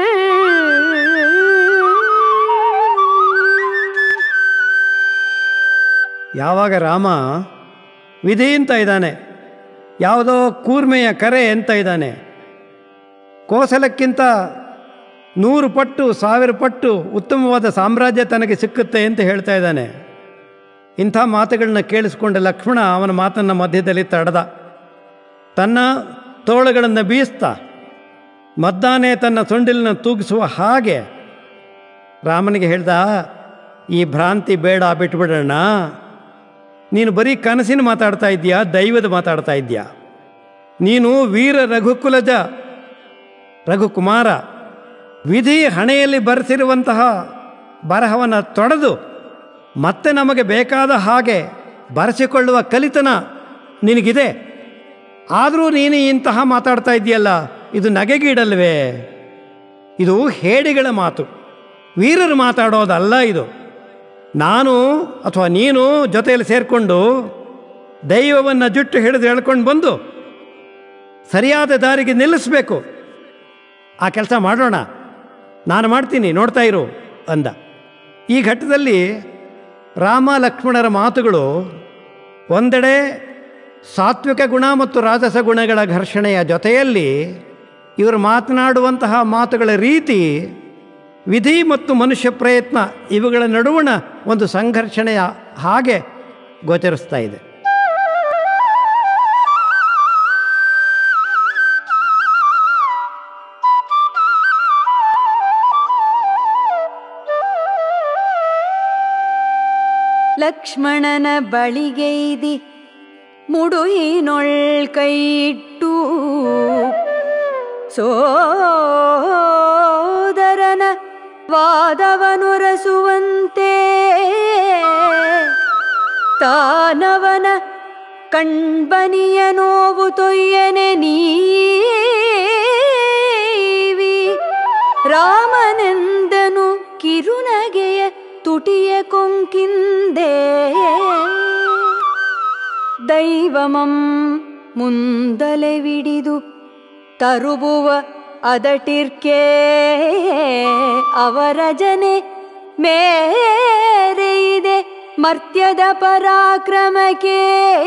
[SPEAKER 2] ಯಾವಾಗ ರಾಮ ವಿಧಿ ಅಂತ ಇದ್ದಾನೆ ಯಾವುದೋ ಕೂರ್ಮೆಯ ಕರೆ ಅಂತ ಇದ್ದಾನೆ ಕೋಸಲಕ್ಕಿಂತ ನೂರು ಪಟ್ಟು ಸಾವಿರ ಪಟ್ಟು ಉತ್ತಮವಾದ ಸಾಮ್ರಾಜ್ಯ ತನಗೆ ಸಿಕ್ಕುತ್ತೆ ಅಂತ ಹೇಳ್ತಾ ಇದ್ದಾನೆ ಇಂಥ ಮಾತುಗಳನ್ನ ಕೇಳಿಸ್ಕೊಂಡ ಲಕ್ಷ್ಮಣ ಅವನ ಮಾತನ್ನು ಮಧ್ಯದಲ್ಲಿ ತಡೆದ ತನ್ನ ತೋಳುಗಳನ್ನು ಬೀಸ್ತಾ ಮದ್ದಾನೆ ತನ್ನ ಸೊಂಡಿಲನ್ನು ತೂಗಿಸುವ ಹಾಗೆ ರಾಮನಿಗೆ ಹೇಳ್ದ ಈ ಭ್ರಾಂತಿ ಬೇಡ ಬಿಟ್ಬಿಡೋಣ ನೀನು ಬರೀ ಕನಸಿನ ಮಾತಾಡ್ತಾ ಇದ್ದೀಯಾ ದೈವದ ಮಾತಾಡ್ತಾ ಇದ್ದೀಯಾ ನೀನು ವೀರ ರಘುಕುಲಜ ರಘುಕುಮಾರ ವಿಧಿ ಹಣೆಯಲ್ಲಿ ಬರೆಸಿರುವಂತಹ ಬರಹವನ್ನು ತೊಡೆದು ಮತ್ತೆ ನಮಗೆ ಬೇಕಾದ ಹಾಗೆ ಬರೆಸಿಕೊಳ್ಳುವ ಕಲಿತನ ನಿನಗಿದೆ ಆದರೂ ನೀನು ಇಂತಹ ಮಾತಾಡ್ತಾ ಇದೆಯಲ್ಲ ಇದು ನಗೆಗೀಡಲ್ವೇ ಇದು ಹೇಡಿಗಳ ಮಾತು ವೀರರು ಮಾತಾಡೋದಲ್ಲ ಇದು ನಾನು ಅಥವಾ ನೀನು ಜೊತೆಯಲ್ಲಿ ಸೇರಿಕೊಂಡು ದೈವವನ್ನು ಜುಟ್ಟು ಹಿಡಿದು ಎಳ್ಕೊಂಡು ಬಂದು ಸರಿಯಾದ ದಾರಿಗೆ ನಿಲ್ಲಿಸಬೇಕು ಆ ಕೆಲಸ ಮಾಡೋಣ ನಾನು ಮಾಡ್ತೀನಿ ನೋಡ್ತಾ ಇರು ಅಂದ ಈ ಘಟ್ಟದಲ್ಲಿ ರಾಮ ಲಕ್ಷ್ಮಣರ ಮಾತುಗಳು ಒಂದೆಡೆ ಸಾತ್ವಿಕ ಗುಣ ಮತ್ತು ರಾಜಸ ಗುಣಗಳ ಘರ್ಷಣೆಯ ಜೊತೆಯಲ್ಲಿ ಇವರು ಮಾತನಾಡುವಂತಹ ಮಾತುಗಳ ರೀತಿ ವಿಧಿ ಮತ್ತು ಮನುಷ್ಯ ಪ್ರಯತ್ನ ಇವುಗಳ ನಡುವಣ ಒಂದು ಸಂಘರ್ಷಣೆಯ ಹಾಗೆ ಗೋಚರಿಸ್ತಾ ಇದೆ
[SPEAKER 1] ಲಕ್ಷ್ಮಣನ ಬಳಿಗೈದಿ ಮುಡುಯಿನೊಳ್ ಕೈಯಿಟ್ಟು ಸೋದರನ ವಾದವನುರಸುವಂತೆ ತಾನವನ ಕಣ್ಬನಿಯ ನೋವು ತೊಯ್ಯನೆ ನೀವಿ ರಾಮನೆಂದನು ಕಿರುನಗೆಯ ತುಟಿಯ ಕೊಂಕಿಂದೆ ದೈವಮಂ ಮುಂದಲೆ ವಿಡಿದು ತರುಬುವ ಅದಟಿರ್ಕೆ ಅವರ ಜನೆ ಮೇರೆ ಇದೆ ಮರ್ತ್ಯದ ಪರಾಕ್ರಮಕ್ಕೆ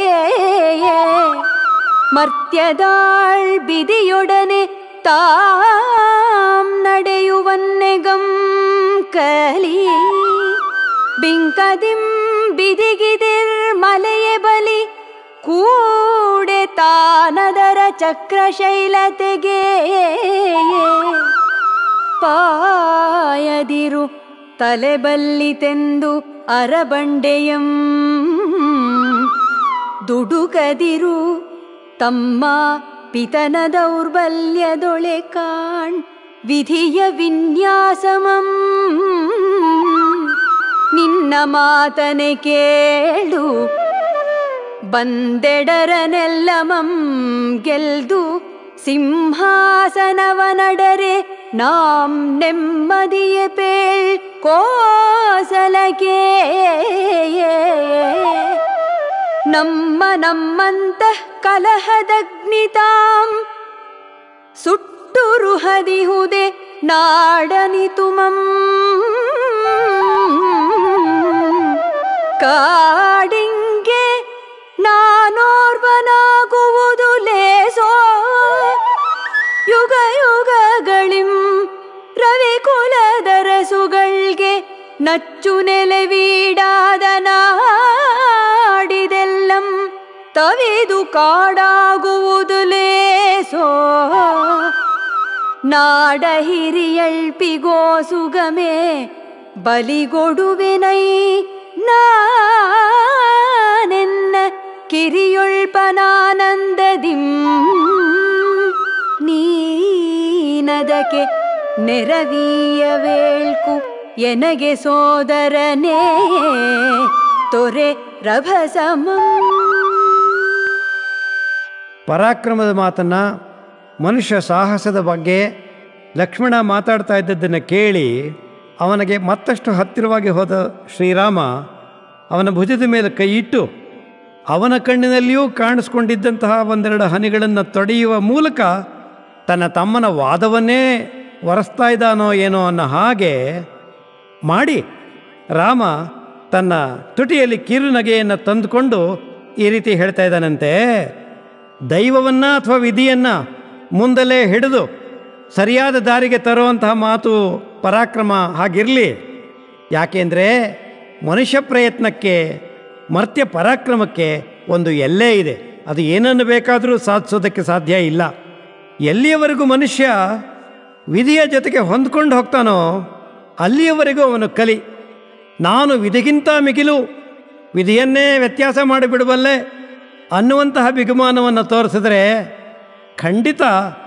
[SPEAKER 1] ಮರ್ತ್ಯದಾಳ್ ಬಿದಿಯೊಡನೆ ತಾಂ ನಡೆಯುವನ್ನೆಗಂ ಕಲಿ ಬಿಂಕದಿಂ ಬಿದಿಗಿದಿರ್ ಮಲೆಯೆ ಬಲಿ ಕೂಡೆ ತಾನದರ ಚಕ್ರಶೈಲತೆಗೆ ಪಾಯದಿರು ತಲೆಬಲ್ಲಿತೆಂದು ಅರಬಂಡೆಯಂ ದುಡುಕದಿರು ತಮ್ಮ ಪಿತನ ದೌರ್ಬಲ್ಯದೊಳೆ ಕಾಣ್ ವಿಧಿಯ ವಿನ್ಯಾಸಮಂ ನಿನ್ನ ಮಾತನೆ ಕೇಳು ಬಂದೆಡರನೆಲ್ಲಮಂ ಗೆಲ್ದು ಸಿಂಹಾಸನವ ನಡರೆ ನಾಂ ನೆಮ್ಮದಿಯ ಪೇಳ್ ಕೋಸಲಕೆ ನಮ್ಮ ನಮ್ಮಂತ ಕಲಹದಗ್ನಿತಾಂ ಸುಟ್ಟು ಉರುಹದಿಹುದೆ ನಾಡನಿತುಮಂ ಕಾಡಿಂಗೆ ನಾನೋರ್ವನಾಗುವುದು ಲೇಸೋ ಯುಗ ಯುಗಗಳಿಂ ರವಿಕುಲದರಸುಗಳ್ಗೆ ನಚ್ಚು ನೆಲೆವೀಡಾದ ನಾಡಿದೆಲ್ಲಂ ತವಿದು ಕಾಡಾಗುವುದು ಲೇಸೋ ನಾಡ ಹಿರಿಯಳ್ಪಿಗೋ ಸುಗಮೆ ಬಲಿಗೊಡುವೆನೈ ನಾನೆನ್ನ ಕಿರಿಯೊಳ್ಪನಾನಂದದಿಂ ನೀನದಕ್ಕೆ ನೆರವೀಯ ವೇಳ್ಕು ಎನಗೆ ಸೋದರನೇ ತೊರೆ ರಭಸಮಂ
[SPEAKER 2] ಪರಾಕ್ರಮದ ಮಾತನ್ನು ಮನುಷ್ಯ ಸಾಹಸದ ಬಗ್ಗೆ ಲಕ್ಷ್ಮಣ ಮಾತಾಡ್ತಾ ಇದ್ದದ್ದನ್ನು ಕೇಳಿ ಅವನಿಗೆ ಮತ್ತಷ್ಟು ಹತ್ತಿರವಾಗಿ ಹೋದ ಶ್ರೀರಾಮ ಅವನ ಭುಜದ ಮೇಲೆ ಕೈ ಇಟ್ಟು ಅವನ ಕಣ್ಣಿನಲ್ಲಿಯೂ ಕಾಣಿಸ್ಕೊಂಡಿದ್ದಂತಹ ಒಂದೆರಡು ಹನಿಗಳನ್ನು ತೊಡೆಯುವ ಮೂಲಕ ತನ್ನ ತಮ್ಮನ ವಾದವನ್ನೇ ಒರೆಸ್ತಾ ಇದ್ದಾನೋ ಏನೋ ಅನ್ನೋ ಹಾಗೆ ಮಾಡಿ ರಾಮ ತನ್ನ ತುಟಿಯಲ್ಲಿ ಕಿರುನಗೆಯನ್ನು ತಂದುಕೊಂಡು ಈ ರೀತಿ ಹೇಳ್ತಾ ಇದ್ದಾನಂತೆ ದೈವವನ್ನು ಅಥವಾ ವಿಧಿಯನ್ನು ಮುಂದಲೇ ಹಿಡಿದು ಸರಿಯಾದ ದಾರಿಗೆ ತರುವಂತಹ ಮಾತು ಪರಾಕ್ರಮ ಹಾಗಿರಲಿ ಯಾಕೆಂದರೆ ಮನುಷ್ಯ ಪ್ರಯತ್ನಕ್ಕೆ ಮರ್ತ್ಯ ಪರಾಕ್ರಮಕ್ಕೆ ಒಂದು ಎಲ್ಲೇ ಇದೆ ಅದು ಏನನ್ನು ಬೇಕಾದರೂ ಸಾಧಿಸೋದಕ್ಕೆ ಸಾಧ್ಯ ಇಲ್ಲ ಎಲ್ಲಿಯವರೆಗೂ ಮನುಷ್ಯ ವಿಧಿಯ ಜೊತೆಗೆ ಹೊಂದ್ಕೊಂಡು ಹೋಗ್ತಾನೋ ಅಲ್ಲಿಯವರೆಗೂ ಅವನು ಕಲಿ ನಾನು ವಿಧಿಗಿಂತ ಮಿಗಿಲು ವಿಧಿಯನ್ನೇ ವ್ಯತ್ಯಾಸ ಮಾಡಿಬಿಡಬಲ್ಲೆ ಅನ್ನುವಂತಹ ಬಿಗುಮಾನವನ್ನು ತೋರಿಸಿದ್ರೆ ಖಂಡಿತ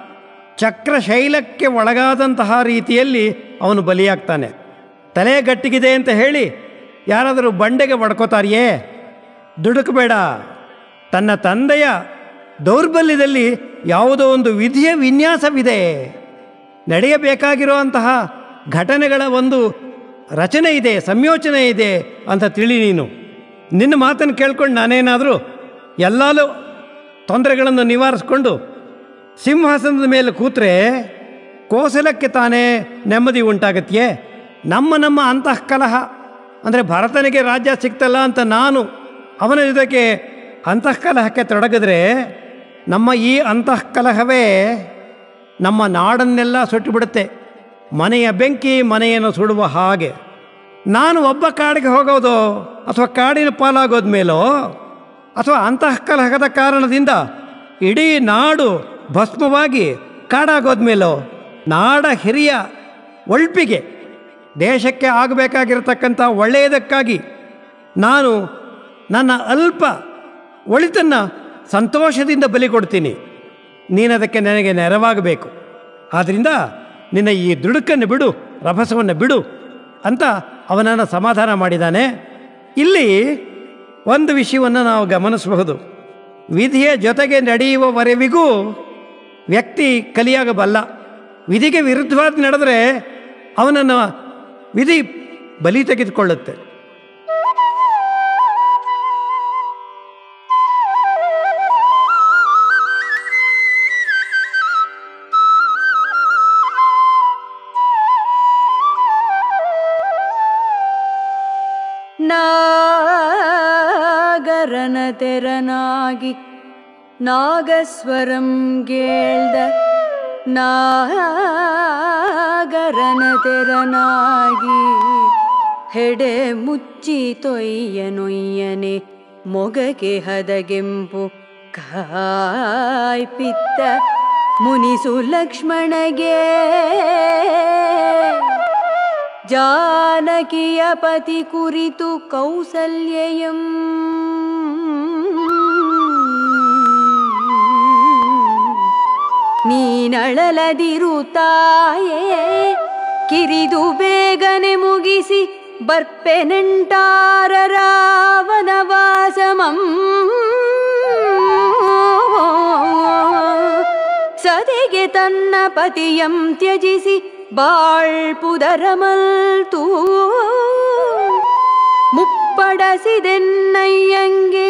[SPEAKER 2] ಚಕ್ರಶೈಲಕ್ಕೆ ಒಳಗಾದಂತಹ ರೀತಿಯಲ್ಲಿ ಅವನು ಬಲಿಯಾಗ್ತಾನೆ ತಲೆ ಗಟ್ಟಿಗಿದೆ ಅಂತ ಹೇಳಿ ಯಾರಾದರೂ ಬಂಡೆಗೆ ಬಡ್ಕೋತಾರಿಯೇ ದುಡುಕಬೇಡ ತನ್ನ ತಂದೆಯ ದೌರ್ಬಲ್ಯದಲ್ಲಿ ಯಾವುದೋ ಒಂದು ವಿಧಿಯ ವಿನ್ಯಾಸವಿದೆ ನಡೆಯಬೇಕಾಗಿರುವಂತಹ ಘಟನೆಗಳ ಒಂದು ರಚನೆ ಇದೆ ಸಂಯೋಚನೆ ಇದೆ ಅಂತ ತಿಳಿ ನೀನು ನಿನ್ನ ಮಾತನ್ನು ಕೇಳ್ಕೊಂಡು ನಾನೇನಾದರೂ ಎಲ್ಲಾಲೂ ತೊಂದರೆಗಳನ್ನು ನಿವಾರಿಸ್ಕೊಂಡು ಸಿಂಹಾಸನದ ಮೇಲೆ ಕೂತ್ರೆ ಕೋಸಲಕ್ಕೆ ತಾನೇ ನೆಮ್ಮದಿ ಉಂಟಾಗತ್ಯೆ ನಮ್ಮ ನಮ್ಮ ಅಂತಃಕಲಹ ಅಂದರೆ ಭರತನಿಗೆ ರಾಜ್ಯ ಸಿಕ್ತಲ್ಲ ಅಂತ ನಾನು ಅವನ ಜೊತೆಗೆ ಅಂತಃಕಲಹಕ್ಕೆ ತೊಡಗಿದ್ರೆ ನಮ್ಮ ಈ ಅಂತಃಕಲಹವೇ ನಮ್ಮ ನಾಡನ್ನೆಲ್ಲ ಸುಟ್ಟುಬಿಡುತ್ತೆ ಮನೆಯ ಬೆಂಕಿ ಮನೆಯನ್ನು ಸುಡುವ ಹಾಗೆ ನಾನು ಒಬ್ಬ ಕಾಡಿಗೆ ಹೋಗೋದು ಅಥವಾ ಕಾಡಿನ ಪಾಲಾಗೋದ ಮೇಲೋ ಅಥವಾ ಅಂತಃಕಲಹದ ಕಾರಣದಿಂದ ಇಡೀ ನಾಡು ಭಸ್ಮವಾಗಿ ಕಾಡಾಗೋದ ಮೇಲೋ ನಾಡ ಹಿರಿಯ ಒಳ್ಪಿಗೆ ದೇಶಕ್ಕೆ ಆಗಬೇಕಾಗಿರತಕ್ಕಂಥ ಒಳ್ಳೆಯದಕ್ಕಾಗಿ ನಾನು ನನ್ನ ಅಲ್ಪ ಒಳಿತನ್ನು ಸಂತೋಷದಿಂದ ಬಲಿ ಕೊಡ್ತೀನಿ ನೀನದಕ್ಕೆ ನನಗೆ ನೆರವಾಗಬೇಕು ಆದ್ದರಿಂದ ನಿನ್ನ ಈ ದುಡುಕನ್ನು ಬಿಡು ರಭಸವನ್ನು ಬಿಡು ಅಂತ ಅವನನ್ನು ಸಮಾಧಾನ ಮಾಡಿದ್ದಾನೆ ಇಲ್ಲಿ ಒಂದು ವಿಷಯವನ್ನು ನಾವು ಗಮನಿಸಬಹುದು ವಿಧಿಯ ಜೊತೆಗೆ ನಡೆಯುವವರೆವಿಗೂ ವ್ಯಕ್ತಿ ಕಲಿಯಾಗಬಲ್ಲ ವಿಧಿಗೆ ವಿರುದ್ಧವಾಗಿ ನಡೆದರೆ ಅವನನ್ನು ವಿಧಿ ಬಲಿ ತೆಗೆದುಕೊಳ್ಳುತ್ತೆ
[SPEAKER 1] ನಾಗರನ ತೆರನಾಗಿ ನಾಗಸ್ವರಂ ಗೇಳ್ದ ನಾಗರನ ತೆರನಾಗಿ ಹೆಡೆ ಮುಚ್ಚಿ ತೊಯ್ಯನೊಯ್ಯನೆ ಮೊಗಗೆ ಹದಗೆಂಪು ಕಾಯ್ಪಿತ್ತ ಮುನಿಸು ಲಕ್ಷ್ಮಣಗೆ ಜಾನಕಿಯ ಪತಿ ಕುರಿತು ಕೌಸಲ್ಯಯಂ ನೀನಳಲದಿರು ತಾಯೇ ಕಿರಿದು ಬೇಗನೆ ಮುಗಿಸಿ ಬರ್ಪೆನೆಂಟಾರ ರಾವಣವಾಸಮಂ ಸದೆಗೆ ತನ್ನ ಪತಿಯಂ ತ್ಯಜಿಸಿ ಬಾಳ್ಪುದರಮಲ್ತೂ ಮುಪ್ಪಡಸಿದೆನ್ನಯ್ಯಂಗೆ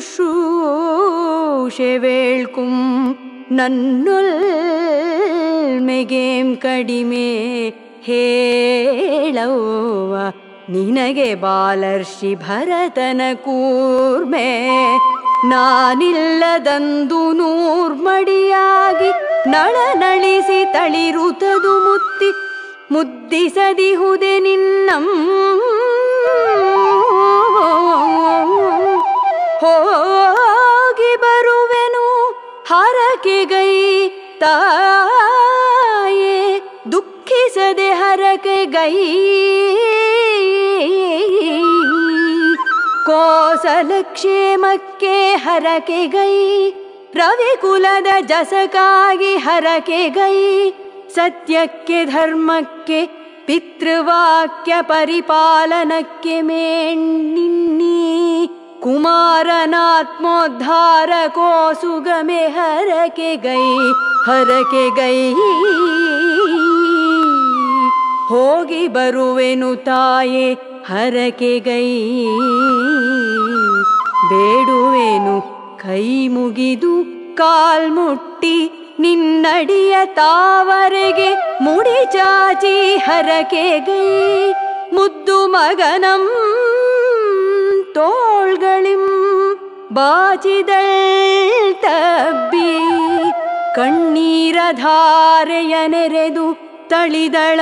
[SPEAKER 1] ಶುಶ್ರೂಷೆ ವೇಳ್ಕುಂ ನನ್ನೊಲ್ ತಾಳ್ಮೆಗೇಂ ಕಡಿಮೆ ಹೇಳವ್ವ ನಿನಗೆ ಬಾಲರ್ಷಿ ಭರತನ ಕೂರ್ಮೆ ನಾನಿಲ್ಲದಂದು ನೂರ್ಮಡಿಯಾಗಿ ನಳನಳಿಸಿ ತಳಿರುತದು ಮುತ್ತಿ ಮುದ್ದಿಸದಿಹುದೆ ನಿನ್ನಂ ಹೋಗಿ ಬರುವೆನು ಹರಕೆಗೈ ತಾಯೇ ದುಃಖಿಸದೆ ಹರಕೆಗೈ ಕೋಸಲಕ್ಷೇಮಕ್ಕೆ ಹರಕೆಗೈ ರವಿಕುಲದ ಜಸಕಾಗಿ ಹರಕೆಗೈ ಸತ್ಯಕ್ಕೆ ಧರ್ಮಕ್ಕೆ ಪಿತೃವಾಕ್ಯ ಪರಿಪಾಲನಕ್ಕೆ ಮೇಣ್ಣಿನ್ನಿ ಕುಮಾರನಾತ್ಮೋದ್ಧಾರ ಕೋಸುಗಮೆ ಹರಕೆ ಗೈ ಹರಕೆ ಗೈ ಹೋಗಿ ಬರುವೆನು ತಾಯೆ ಹರಕೆ ಗೈ ಬೇಡುವೆನು ಕೈ ಮುಗಿದು ಕಾಲ್ಮುಟ್ಟಿ ನಿನ್ನಡಿಯ ತಾವರೆಗೆ ಮುಡಿ ಚಾಚಿ ಹರಕೆ ಗೈ ಮುದ್ದು ಮಗನಂ தோள்களிம் ಬಾಚಿದಳ್ ತಬ್ಬಿ ಕಣ್ಣೀರಧಾರೆಯ ನೆರೆದು ತಳಿದಳ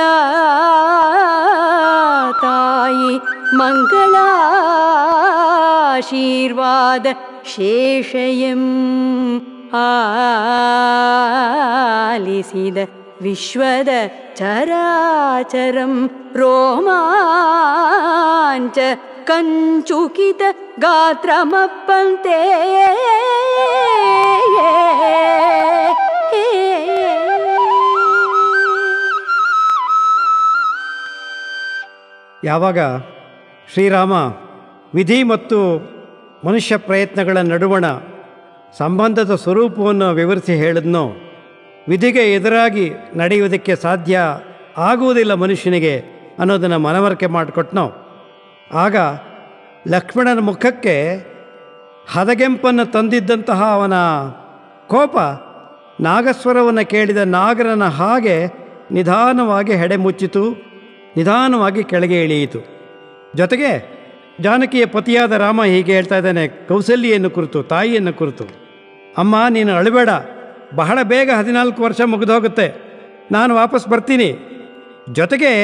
[SPEAKER 1] ತಾಯಿ ಮಂಗಳಾಶೀರ್ವಾದ ಶೇಷಯಂ ಆಲಿಸಿದ ವಿಶ್ವದ ಚರಾಚರಂ ರೋಮಾಂಚ ಕಂಚುಕಿತ ಗಾತ್ರಮಪ್ಪಂತೆ
[SPEAKER 2] ಯಾವಾಗ ಶ್ರೀರಾಮ ವಿಧಿ ಮತ್ತು ಮನುಷ್ಯ ಪ್ರಯತ್ನಗಳ ನಡುವಣ ಸಂಬಂಧದ ಸ್ವರೂಪವನ್ನು ವಿವರಿಸಿ ಹೇಳಿದ್ನೋ ವಿಧಿಗೆ ಎದುರಾಗಿ ನಡೆಯುವುದಕ್ಕೆ ಸಾಧ್ಯ ಆಗುವುದಿಲ್ಲ ಮನುಷ್ಯನಿಗೆ ಅನ್ನೋದನ್ನು ಮನವರಿಕೆ ಮಾಡಿಕೊಟ್ನೋ ಆಗ ಲಕ್ಷ್ಮಣನ ಮುಖಕ್ಕೆ ಹದಗೆಂಪನ್ನು ತಂದಿದ್ದಂತಹ ಅವನ ಕೋಪ ನಾಗಸ್ವರವನ್ನು ಕೇಳಿದ ನಾಗರನ ಹಾಗೆ ನಿಧಾನವಾಗಿ ಹೆಡೆ ಮುಚ್ಚಿತು ನಿಧಾನವಾಗಿ ಕೆಳಗೆ ಇಳಿಯಿತು ಜೊತೆಗೆ ಜಾನಕಿಯ ಪತಿಯಾದ ರಾಮ ಹೀಗೆ ಹೇಳ್ತಾ ಇದ್ದಾನೆ ಕೌಸಲ್ಯನ್ನು ಕುರಿತು ತಾಯಿಯನ್ನು ಕುರಿತು ಅಮ್ಮ ನೀನು ಅಳಬೇಡ ಬಹಳ ಬೇಗ ಹದಿನಾಲ್ಕು ವರ್ಷ ಮುಗಿದೋಗುತ್ತೆ ನಾನು ವಾಪಸ್ ಬರ್ತೀನಿ ಜೊತೆಗೆ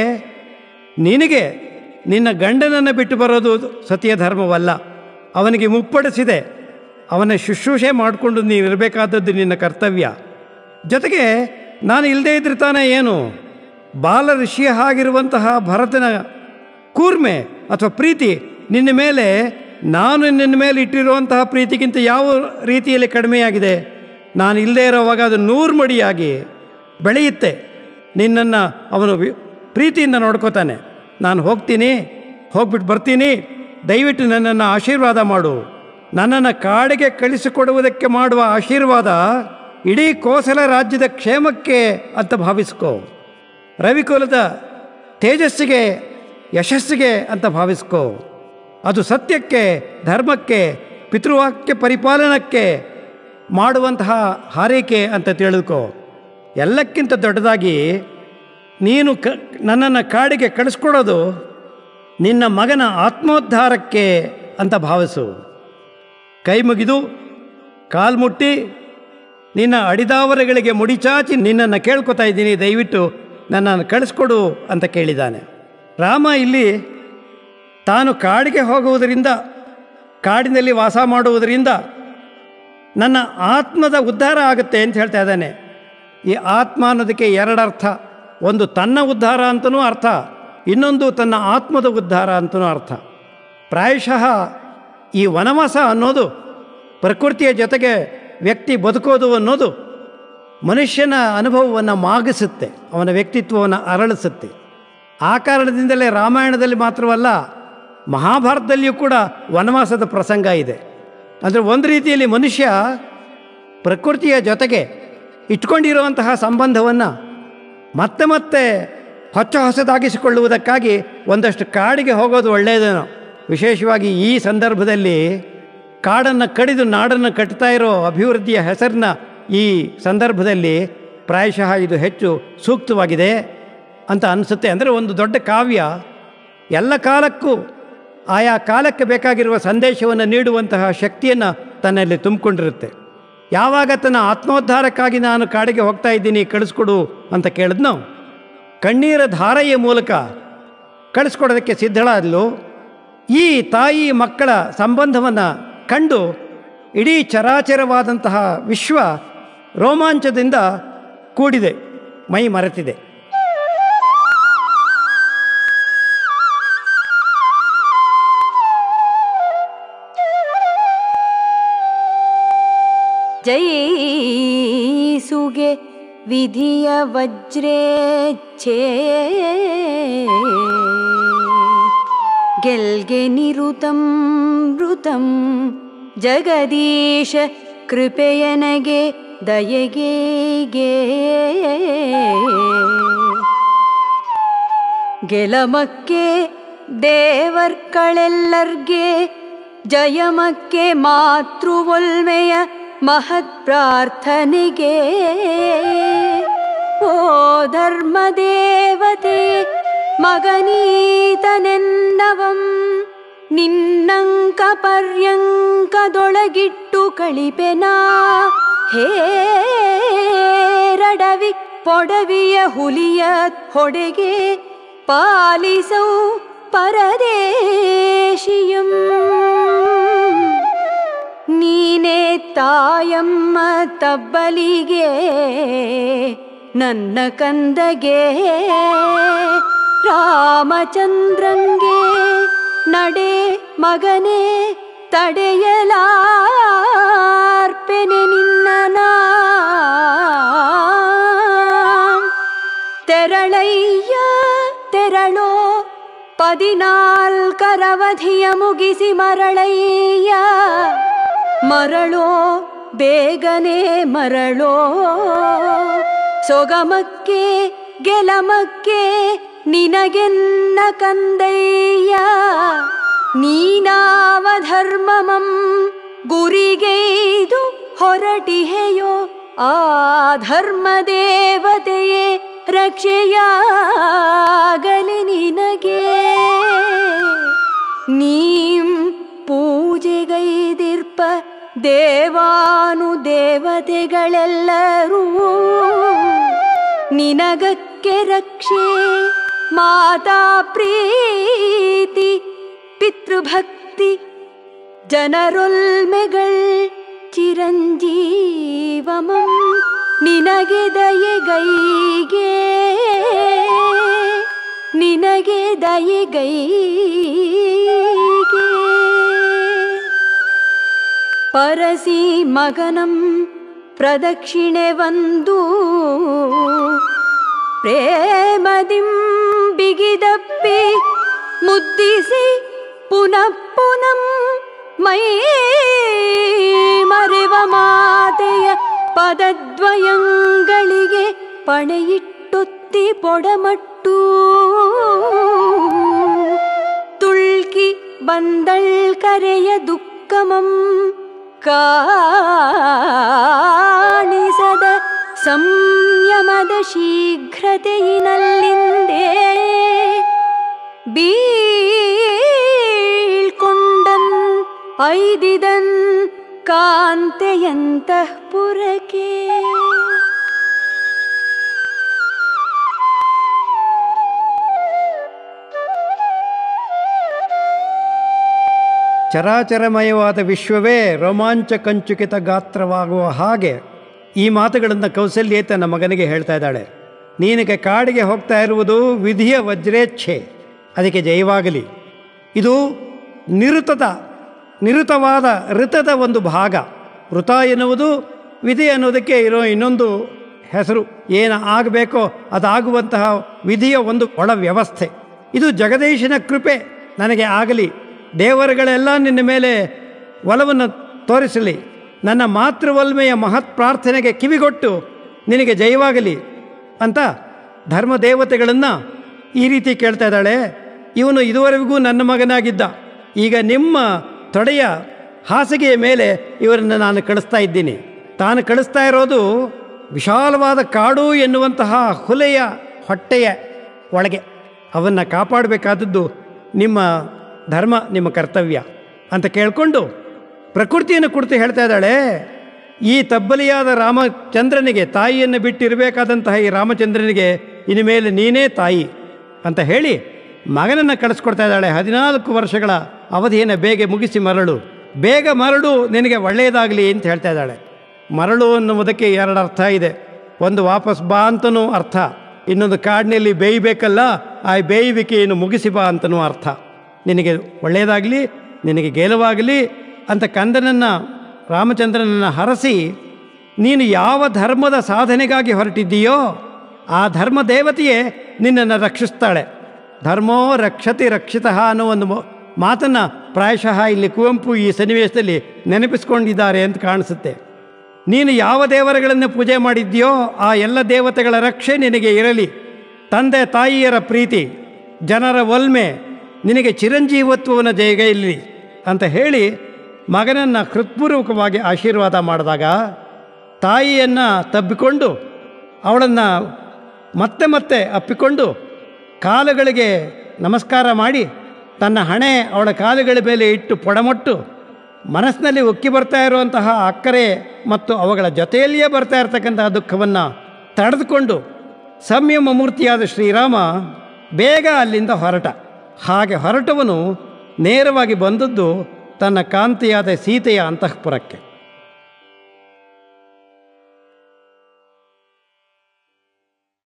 [SPEAKER 2] ನಿನಗೆ ನಿನ್ನ ಗಂಡನನ್ನು ಬಿಟ್ಟು ಬರೋದು ಸತ್ಯ ಧರ್ಮವಲ್ಲ ಅವನಿಗೆ ಮುಪ್ಪಡಿಸಿದೆ ಅವನ ಶುಶ್ರೂಷೆ ಮಾಡಿಕೊಂಡು ನೀನು ಇರಬೇಕಾದದ್ದು ನಿನ್ನ ಕರ್ತವ್ಯ ಜೊತೆಗೆ ನಾನು ಇಲ್ಲದೇ ಇದ್ರೆ ತಾನೇ ಏನು ಬಾಲ ಋಷಿ ಆಗಿರುವಂತಹ ಭರತನ ಕೂರ್ಮೆ ಅಥವಾ ಪ್ರೀತಿ ನಿನ್ನ ಮೇಲೆ ನಾನು ನಿನ್ನ ಮೇಲೆ ಇಟ್ಟಿರುವಂತಹ ಪ್ರೀತಿಗಿಂತ ಯಾವ ರೀತಿಯಲ್ಲಿ ಕಡಿಮೆಯಾಗಿದೆ ನಾನು ಇಲ್ಲದೇ ಇರೋವಾಗ ಅದು ನೂರು ಮಡಿಯಾಗಿ ಬೆಳೆಯುತ್ತೆ ನಿನ್ನನ್ನು ಅವನು ವಿ- ಪ್ರೀತಿಯಿಂದ ನೋಡ್ಕೋತಾನೆ ನಾನು ಹೋಗ್ತೀನಿ ಹೋಗ್ಬಿಟ್ಟು ಬರ್ತೀನಿ ದಯವಿಟ್ಟು ನನ್ನನ್ನು ಆಶೀರ್ವಾದ ಮಾಡು ನನ್ನನ್ನು ಕಾಡಿಗೆ ಕಳಿಸಿಕೊಡುವುದಕ್ಕೆ ಮಾಡುವ ಆಶೀರ್ವಾದ ಇಡೀ ಕೋಸಲ ರಾಜ್ಯದ ಕ್ಷೇಮಕ್ಕೆ ಅಂತ ಭಾವಿಸ್ಕೋ ರವಿಕುಲದ ತೇಜಸ್ಸಿಗೆ ಯಶಸ್ಸಿಗೆ ಅಂತ ಭಾವಿಸ್ಕೋ ಅದು ಸತ್ಯಕ್ಕೆ ಧರ್ಮಕ್ಕೆ ಪಿತೃವಾಕ್ಯ ಪರಿಪಾಲನಕ್ಕೆ ಮಾಡುವಂತಹ ಹಾರೈಕೆ ಅಂತ ತಿಳಿದುಕೋ ಎಲ್ಲಕ್ಕಿಂತ ದೊಡ್ಡದಾಗಿ ನೀನು ಕ ನನ್ನನ್ನು ಕಾಡಿಗೆ ಕಳಿಸ್ಕೊಡೋದು ನಿನ್ನ ಮಗನ ಆತ್ಮೋದ್ಧಾರಕ್ಕೆ ಅಂತ ಭಾವಿಸು ಕೈ ಮುಗಿದು ಕಾಲ್ಮುಟ್ಟಿ ನಿನ್ನ ಅಡಿದಾವರೆಗಳಿಗೆ ಮುಡಿಚಾಚಿ ನಿನ್ನನ್ನು ಕೇಳ್ಕೊತಾ ಇದ್ದೀನಿ ದಯವಿಟ್ಟು ನನ್ನನ್ನು ಕಳಿಸ್ಕೊಡು ಅಂತ ಕೇಳಿದ್ದಾನೆ ರಾಮ ಇಲ್ಲಿ ತಾನು ಕಾಡಿಗೆ ಹೋಗುವುದರಿಂದ ಕಾಡಿನಲ್ಲಿ ವಾಸ ಮಾಡುವುದರಿಂದ ನನ್ನ ಆತ್ಮದ ಉದ್ಧಾರ ಆಗುತ್ತೆ ಅಂತ ಹೇಳ್ತಾ ಇದ್ದಾನೆ ಈ ಆತ್ಮ ಅನ್ನೋದಕ್ಕೆ ಎರಡರ್ಥ ಒಂದು ತನ್ನ ಉದ್ಧಾರ ಅಂತನೂ ಅರ್ಥ ಇನ್ನೊಂದು ತನ್ನ ಆತ್ಮದ ಉದ್ಧಾರ ಅಂತನೂ ಅರ್ಥ ಪ್ರಾಯಶಃ ಈ ವನವಾಸ ಅನ್ನೋದು ಪ್ರಕೃತಿಯ ಜೊತೆಗೆ ವ್ಯಕ್ತಿ ಬದುಕೋದು ಅನ್ನೋದು ಮನುಷ್ಯನ ಅನುಭವವನ್ನು ಮಾಗಿಸುತ್ತೆ ಅವನ ವ್ಯಕ್ತಿತ್ವವನ್ನು ಅರಳಿಸುತ್ತೆ ಆ ಕಾರಣದಿಂದಲೇ ರಾಮಾಯಣದಲ್ಲಿ ಮಾತ್ರವಲ್ಲ ಮಹಾಭಾರತದಲ್ಲಿಯೂ ಕೂಡ ವನವಾಸದ ಪ್ರಸಂಗ ಇದೆ ಅಂದರೆ ಒಂದು ರೀತಿಯಲ್ಲಿ ಮನುಷ್ಯ ಪ್ರಕೃತಿಯ ಜೊತೆಗೆ ಇಟ್ಕೊಂಡಿರುವಂತಹ ಸಂಬಂಧವನ್ನು ಮತ್ತೆ ಮತ್ತೆ ಹೊಚ್ಚ ಹೊಸದಾಗಿಸಿಕೊಳ್ಳುವುದಕ್ಕಾಗಿ ಒಂದಷ್ಟು ಕಾಡಿಗೆ ಹೋಗೋದು ಒಳ್ಳೆಯದೇನೋ ವಿಶೇಷವಾಗಿ ಈ ಸಂದರ್ಭದಲ್ಲಿ ಕಾಡನ್ನು ಕಡಿದು ನಾಡನ್ನು ಕಟ್ತಾ ಇರೋ ಅಭಿವೃದ್ಧಿಯ ಹೆಸರನ್ನ ಈ ಸಂದರ್ಭದಲ್ಲಿ ಪ್ರಾಯಶಃ ಇದು ಹೆಚ್ಚು ಸೂಕ್ತವಾಗಿದೆ ಅಂತ ಅನಿಸುತ್ತೆ ಅಂದರೆ ಒಂದು ದೊಡ್ಡ ಕಾವ್ಯ ಎಲ್ಲ ಕಾಲಕ್ಕೂ ಆಯಾ ಕಾಲಕ್ಕೆ ಬೇಕಾಗಿರುವ ಸಂದೇಶವನ್ನು ನೀಡುವಂತಹ ಶಕ್ತಿಯನ್ನು ತನ್ನಲ್ಲಿ ತುಂಬಿಕೊಂಡಿರುತ್ತೆ ಯಾವಾಗ ತನ್ನ ಆತ್ಮೋದ್ಧಾರಕ್ಕಾಗಿ ನಾನು ಕಾಡಿಗೆ ಹೋಗ್ತಾ ಇದ್ದೀನಿ ಕಳಿಸ್ಕೊಡು ಅಂತ ಕೇಳಿದ್ನೋ ಕಣ್ಣೀರ ಧಾರೆಯ ಮೂಲಕ ಕಳಿಸ್ಕೊಡೋದಕ್ಕೆ ಸಿದ್ಧಳಾದ್ಲು ಈ ತಾಯಿ ಮಕ್ಕಳ ಸಂಬಂಧವನ್ನು ಕಂಡು ಇಡೀ ಚರಾಚರವಾದಂತಹ ವಿಶ್ವ ರೋಮಾಂಚದಿಂದ ಕೂಡಿದೆ ಮೈ ಮರೆತಿದೆ
[SPEAKER 1] ಜೈಸುಗೆ ವಿಧಿಯ ವಜ್ರೇಚ್ಛೆ ಗೆಲ್ಗೆ ನಿರುತಂ ಮೃತಂ ಜಗದೀಶ ಕೃಪೆಯನಗೆ ದಯೆಗೆ ಗೆಲಮಕ್ಕೆ ದೇವರ್ಗಳೆಲ್ಲರ್ಗೆ ಜಯಮಕ್ಕೆ ಮಾತೃವೊಲ್ಮೆಯ ಮಹತ್ ಪ್ರಾರ್ಥನೆಗೆ ಓ ಧರ್ಮದೇವತೆ ಮಗನೀತನೆನ್ನವಂ ನಿನ್ನಂಕ ಪರ್ಯಂಕದೊಳಗಿಟ್ಟು ಕಳಿಪೆನಾ ಹೇರಡವಿ ಪೊಡವಿಯ ಹುಲಿಯ ಹೊಡೆಗೆ ಪಾಲಿಸೌ ಪರದೇಶಿಯಂ ನೀನೇ ತಾಯಮ್ಮ ತಬ್ಬಲಿಗೆ ನನ್ನ ಕಂದಗೆ ರಾಮಚಂದ್ರಂಗೆ ನಡೆ ಮಗನೇ ತಡೆಯಲಾರ್ಪೆನೆ ನಿನ್ನ ತೆರಳಯ್ಯ ತೆರಳೋ ಪದಿನಾಲ್ಕರವಧಿಯ ಮುಗಿಸಿ ಮರಳಯ್ಯ ಮರಳೋ ಬೇಗನೆ ಮರಳೋ ಸೊಗಮಕ್ಕೆ ಗೆಲಮಕ್ಕೆ ನಿನಗೆನ್ನ ಕಂದಯ್ಯ ನೀನಾವ ಧರ್ಮಮಂ ಗುರಿಗೈದು ಹೊರಟಿಹೆಯೋ ಆ ಧರ್ಮ ದೇವತೆಯೇ ರಕ್ಷೆಯಾಗಲಿ ನಿನಗೆ ನೀಂ ಪೂಜೆಗೈದಿರ್ಪ ದೇವಾನು ದೇವತೆಗಳೆಲ್ಲರೂ ನಿನಗಕ್ಕೆ ರಕ್ಷೆ ಮಾತಾ ಪ್ರೀತಿ ಪಿತೃಭಕ್ತಿ ಜನರೊಲ್ಮೆಗಳ್ ಚಿರಂಜೀವಮಂ ನಿನಗೆ ದಯೆಗೈಗೆ ನಿನಗೆ ದಯೆಗೈಗೆ ಪರಸಿ ಮಗನಂ ಪ್ರದಕ್ಷಿಣೆ ವಂದು ಪ್ರೇಮದಿಂ ಬಿಗಿದಪ್ಪಿ ಮುದ್ದಿಸಿ ಪುನಃ ಪುನಂ ಮೈ ಮರೆವ ಮಾತೆಯ ಪದದ್ವಯಂಗಳಿಗೆ ಪಣೆಯಿಟ್ಟೊತ್ತಿ ಪೊಡಮಟ್ಟು ತುಳ್ಕಿ ಬಂದಳ್ ಕರೆಯ ದುಃಖಮಂ ಕಾಣಿಸದ ಸಂಯಮದ ಶೀಘ್ರತೆಯಿನಲ್ಲಿಂದೇ ಬೀಳ್ಕೊಂಡನ್ ಐದಿದನ್ ಕಾಂತೆಯಂತಃಪುರಕ್ಕೆ
[SPEAKER 2] ಚರಾಚರಮಯವಾದ ವಿಶ್ವವೇ ರೋಮಾಂಚ ಕಂಚುಕಿತ ಗಾತ್ರವಾಗುವ ಹಾಗೆ ಈ ಮಾತುಗಳನ್ನು ಕೌಸಲ್ಯೆ ತನ್ನ ಮಗನಿಗೆ ಹೇಳ್ತಾ ಇದ್ದಾಳೆ ನೀನಿಗೆ ಕಾಡಿಗೆ ಹೋಗ್ತಾ ಇರುವುದು ವಿಧಿಯ ವಜ್ರೇಚ್ಛೆ ಅದಕ್ಕೆ ಜಯವಾಗಲಿ ಇದು ನಿರುತದ ನಿರುತವಾದ ಋತದ ಒಂದು ಭಾಗ ವೃತ ಎನ್ನುವುದು ವಿಧಿ ಅನ್ನೋದಕ್ಕೆ ಇರೋ ಇನ್ನೊಂದು ಹೆಸರು ಏನು ಆಗಬೇಕೋ ಅದಾಗುವಂತಹ ವಿಧಿಯ ಒಂದು ಒಳ ವ್ಯವಸ್ಥೆ ಇದು ಜಗದೀಶನ ಕೃಪೆ ನನಗೆ ಆಗಲಿ ದೇವರುಗಳೆಲ್ಲ ನಿನ್ನ ಮೇಲೆ ಒಲವನ್ನು ತೋರಿಸಲಿ ನನ್ನ ಮಾತೃವಲ್ಮೆಯ ಮಹತ್ ಪ್ರಾರ್ಥನೆಗೆ ಕಿವಿಗೊಟ್ಟು ನಿನಗೆ ಜಯವಾಗಲಿ ಅಂತ ಧರ್ಮ ದೇವತೆಗಳನ್ನು ಈ ರೀತಿ ಕೇಳ್ತಾ ಇದ್ದಾಳೆ ಇವನು ಇದುವರೆಗೂ ನನ್ನ ಮಗನಾಗಿದ್ದ ಈಗ ನಿಮ್ಮ ತೊಡೆಯ ಹಾಸಿಗೆಯ ಮೇಲೆ ಇವರನ್ನು ನಾನು ಕಳಿಸ್ತಾ ಇದ್ದೀನಿ ತಾನು ಕಳಿಸ್ತಾ ಇರೋದು ವಿಶಾಲವಾದ ಕಾಡು ಎನ್ನುವಂತಹ ಹುಲೆಯ ಹೊಟ್ಟೆಯ ಒಳಗೆ ಅವನ್ನು ಕಾಪಾಡಬೇಕಾದದ್ದು ನಿಮ್ಮ ಧರ್ಮ ನಿಮ್ಮ ಕರ್ತವ್ಯ ಅಂತ ಕೇಳಿಕೊಂಡು ಪ್ರಕೃತಿಯನ್ನು ಕುರಿತು ಹೇಳ್ತಾ ಇದ್ದಾಳೆ ಈ ತಬ್ಬಲಿಯಾದ ರಾಮಚಂದ್ರನಿಗೆ ತಾಯಿಯನ್ನು ಬಿಟ್ಟಿರಬೇಕಾದಂತಹ ಈ ರಾಮಚಂದ್ರನಿಗೆ ಇನ್ಮೇಲೆ ನೀನೇ ತಾಯಿ ಅಂತ ಹೇಳಿ ಮಗನನ್ನು ಕಳಿಸ್ಕೊಡ್ತಾ ಇದ್ದಾಳೆ ಹದಿನಾಲ್ಕು ವರ್ಷಗಳ ಅವಧಿಯನ್ನು ಬೇಗ ಮುಗಿಸಿ ಮರಳು ಬೇಗ ಮರಳು ನಿನಗೆ ಒಳ್ಳೆಯದಾಗಲಿ ಅಂತ ಹೇಳ್ತಾ ಇದ್ದಾಳೆ ಮರಳು ಅನ್ನುವುದಕ್ಕೆ ಎರಡು ಅರ್ಥ ಇದೆ ಒಂದು ವಾಪಸ್ ಬಾ ಅಂತನೂ ಅರ್ಥ ಇನ್ನೊಂದು ಕಾಡಿನಲ್ಲಿ ಬೇಯಬೇಕಲ್ಲ ಆ ಬೇಯುವಿಕೆಯನ್ನು ಮುಗಿಸಿ ಬಾ ಅಂತನೂ ಅರ್ಥ ನಿನಗೆ ಒಳ್ಳೆಯದಾಗಲಿ ನಿನಗೆ ಗೆಲುವಾಗಲಿ ಅಂತ ಕಂದನನ್ನು ರಾಮಚಂದ್ರನನ್ನು ಹರಸಿ ನೀನು ಯಾವ ಧರ್ಮದ ಸಾಧನೆಗಾಗಿ ಹೊರಟಿದ್ದೀಯೋ ಆ ಧರ್ಮ ದೇವತೆಯೇ ನಿನ್ನನ್ನು ರಕ್ಷಿಸ್ತಾಳೆ ಧರ್ಮೋ ರಕ್ಷತಿ ರಕ್ಷಿತಃ ಅನ್ನೋ ಒಂದು ಮೊ- ಮಾತನ್ನು ಪ್ರಾಯಶಃ ಇಲ್ಲಿ ಕುವೆಂಪು ಈ ಸನ್ನಿವೇಶದಲ್ಲಿ ನೆನಪಿಸ್ಕೊಂಡಿದ್ದಾರೆ ಅಂತ ಕಾಣಿಸುತ್ತೆ ನೀನು ಯಾವ ದೇವರುಗಳನ್ನು ಪೂಜೆ ಮಾಡಿದ್ಯೋ ಆ ಎಲ್ಲ ದೇವತೆಗಳ ರಕ್ಷೆ ನಿನಗೆ ಇರಲಿ ತಂದೆ ತಾಯಿಯರ ಪ್ರೀತಿ ಜನರ ಒಲ್ಮೆ ನಿನಗೆ ಚಿರಂಜೀವತ್ವವನ್ನು ಜಯಗೈಲಿ ಅಂತ ಹೇಳಿ ಮಗನನ್ನು ಹೃತ್ಪೂರ್ವಕವಾಗಿ ಆಶೀರ್ವಾದ ಮಾಡಿದಾಗ ತಾಯಿಯನ್ನು ತಬ್ಬಿಕೊಂಡು ಅವಳನ್ನು ಮತ್ತೆ ಮತ್ತೆ ಅಪ್ಪಿಕೊಂಡು ಕಾಲುಗಳಿಗೆ ನಮಸ್ಕಾರ ಮಾಡಿ ತನ್ನ ಹಣೆ ಅವಳ ಕಾಲುಗಳ ಮೇಲೆ ಇಟ್ಟು ಪೊಡಮೊಟ್ಟು ಮನಸ್ಸಿನಲ್ಲಿ ಉಕ್ಕಿ ಬರ್ತಾ ಇರುವಂತಹ ಅಕ್ಕರೆ ಮತ್ತು ಅವುಗಳ ಜೊತೆಯಲ್ಲಿಯೇ ಬರ್ತಾ ಇರತಕ್ಕಂತಹ ದುಃಖವನ್ನು ತಡೆದುಕೊಂಡು ಸಂಯಮ ಮೂರ್ತಿಯಾದ ಶ್ರೀರಾಮ ಬೇಗ ಅಲ್ಲಿಂದ ಹೊರಟ ಹಾಗೆ ಹೊರಟವನು ನೇರವಾಗಿ ಬಂದದ್ದು ತನ್ನ ಕಾಂತಿಯಾದ ಸೀತೆಯ ಅಂತಃಪುರಕ್ಕೆ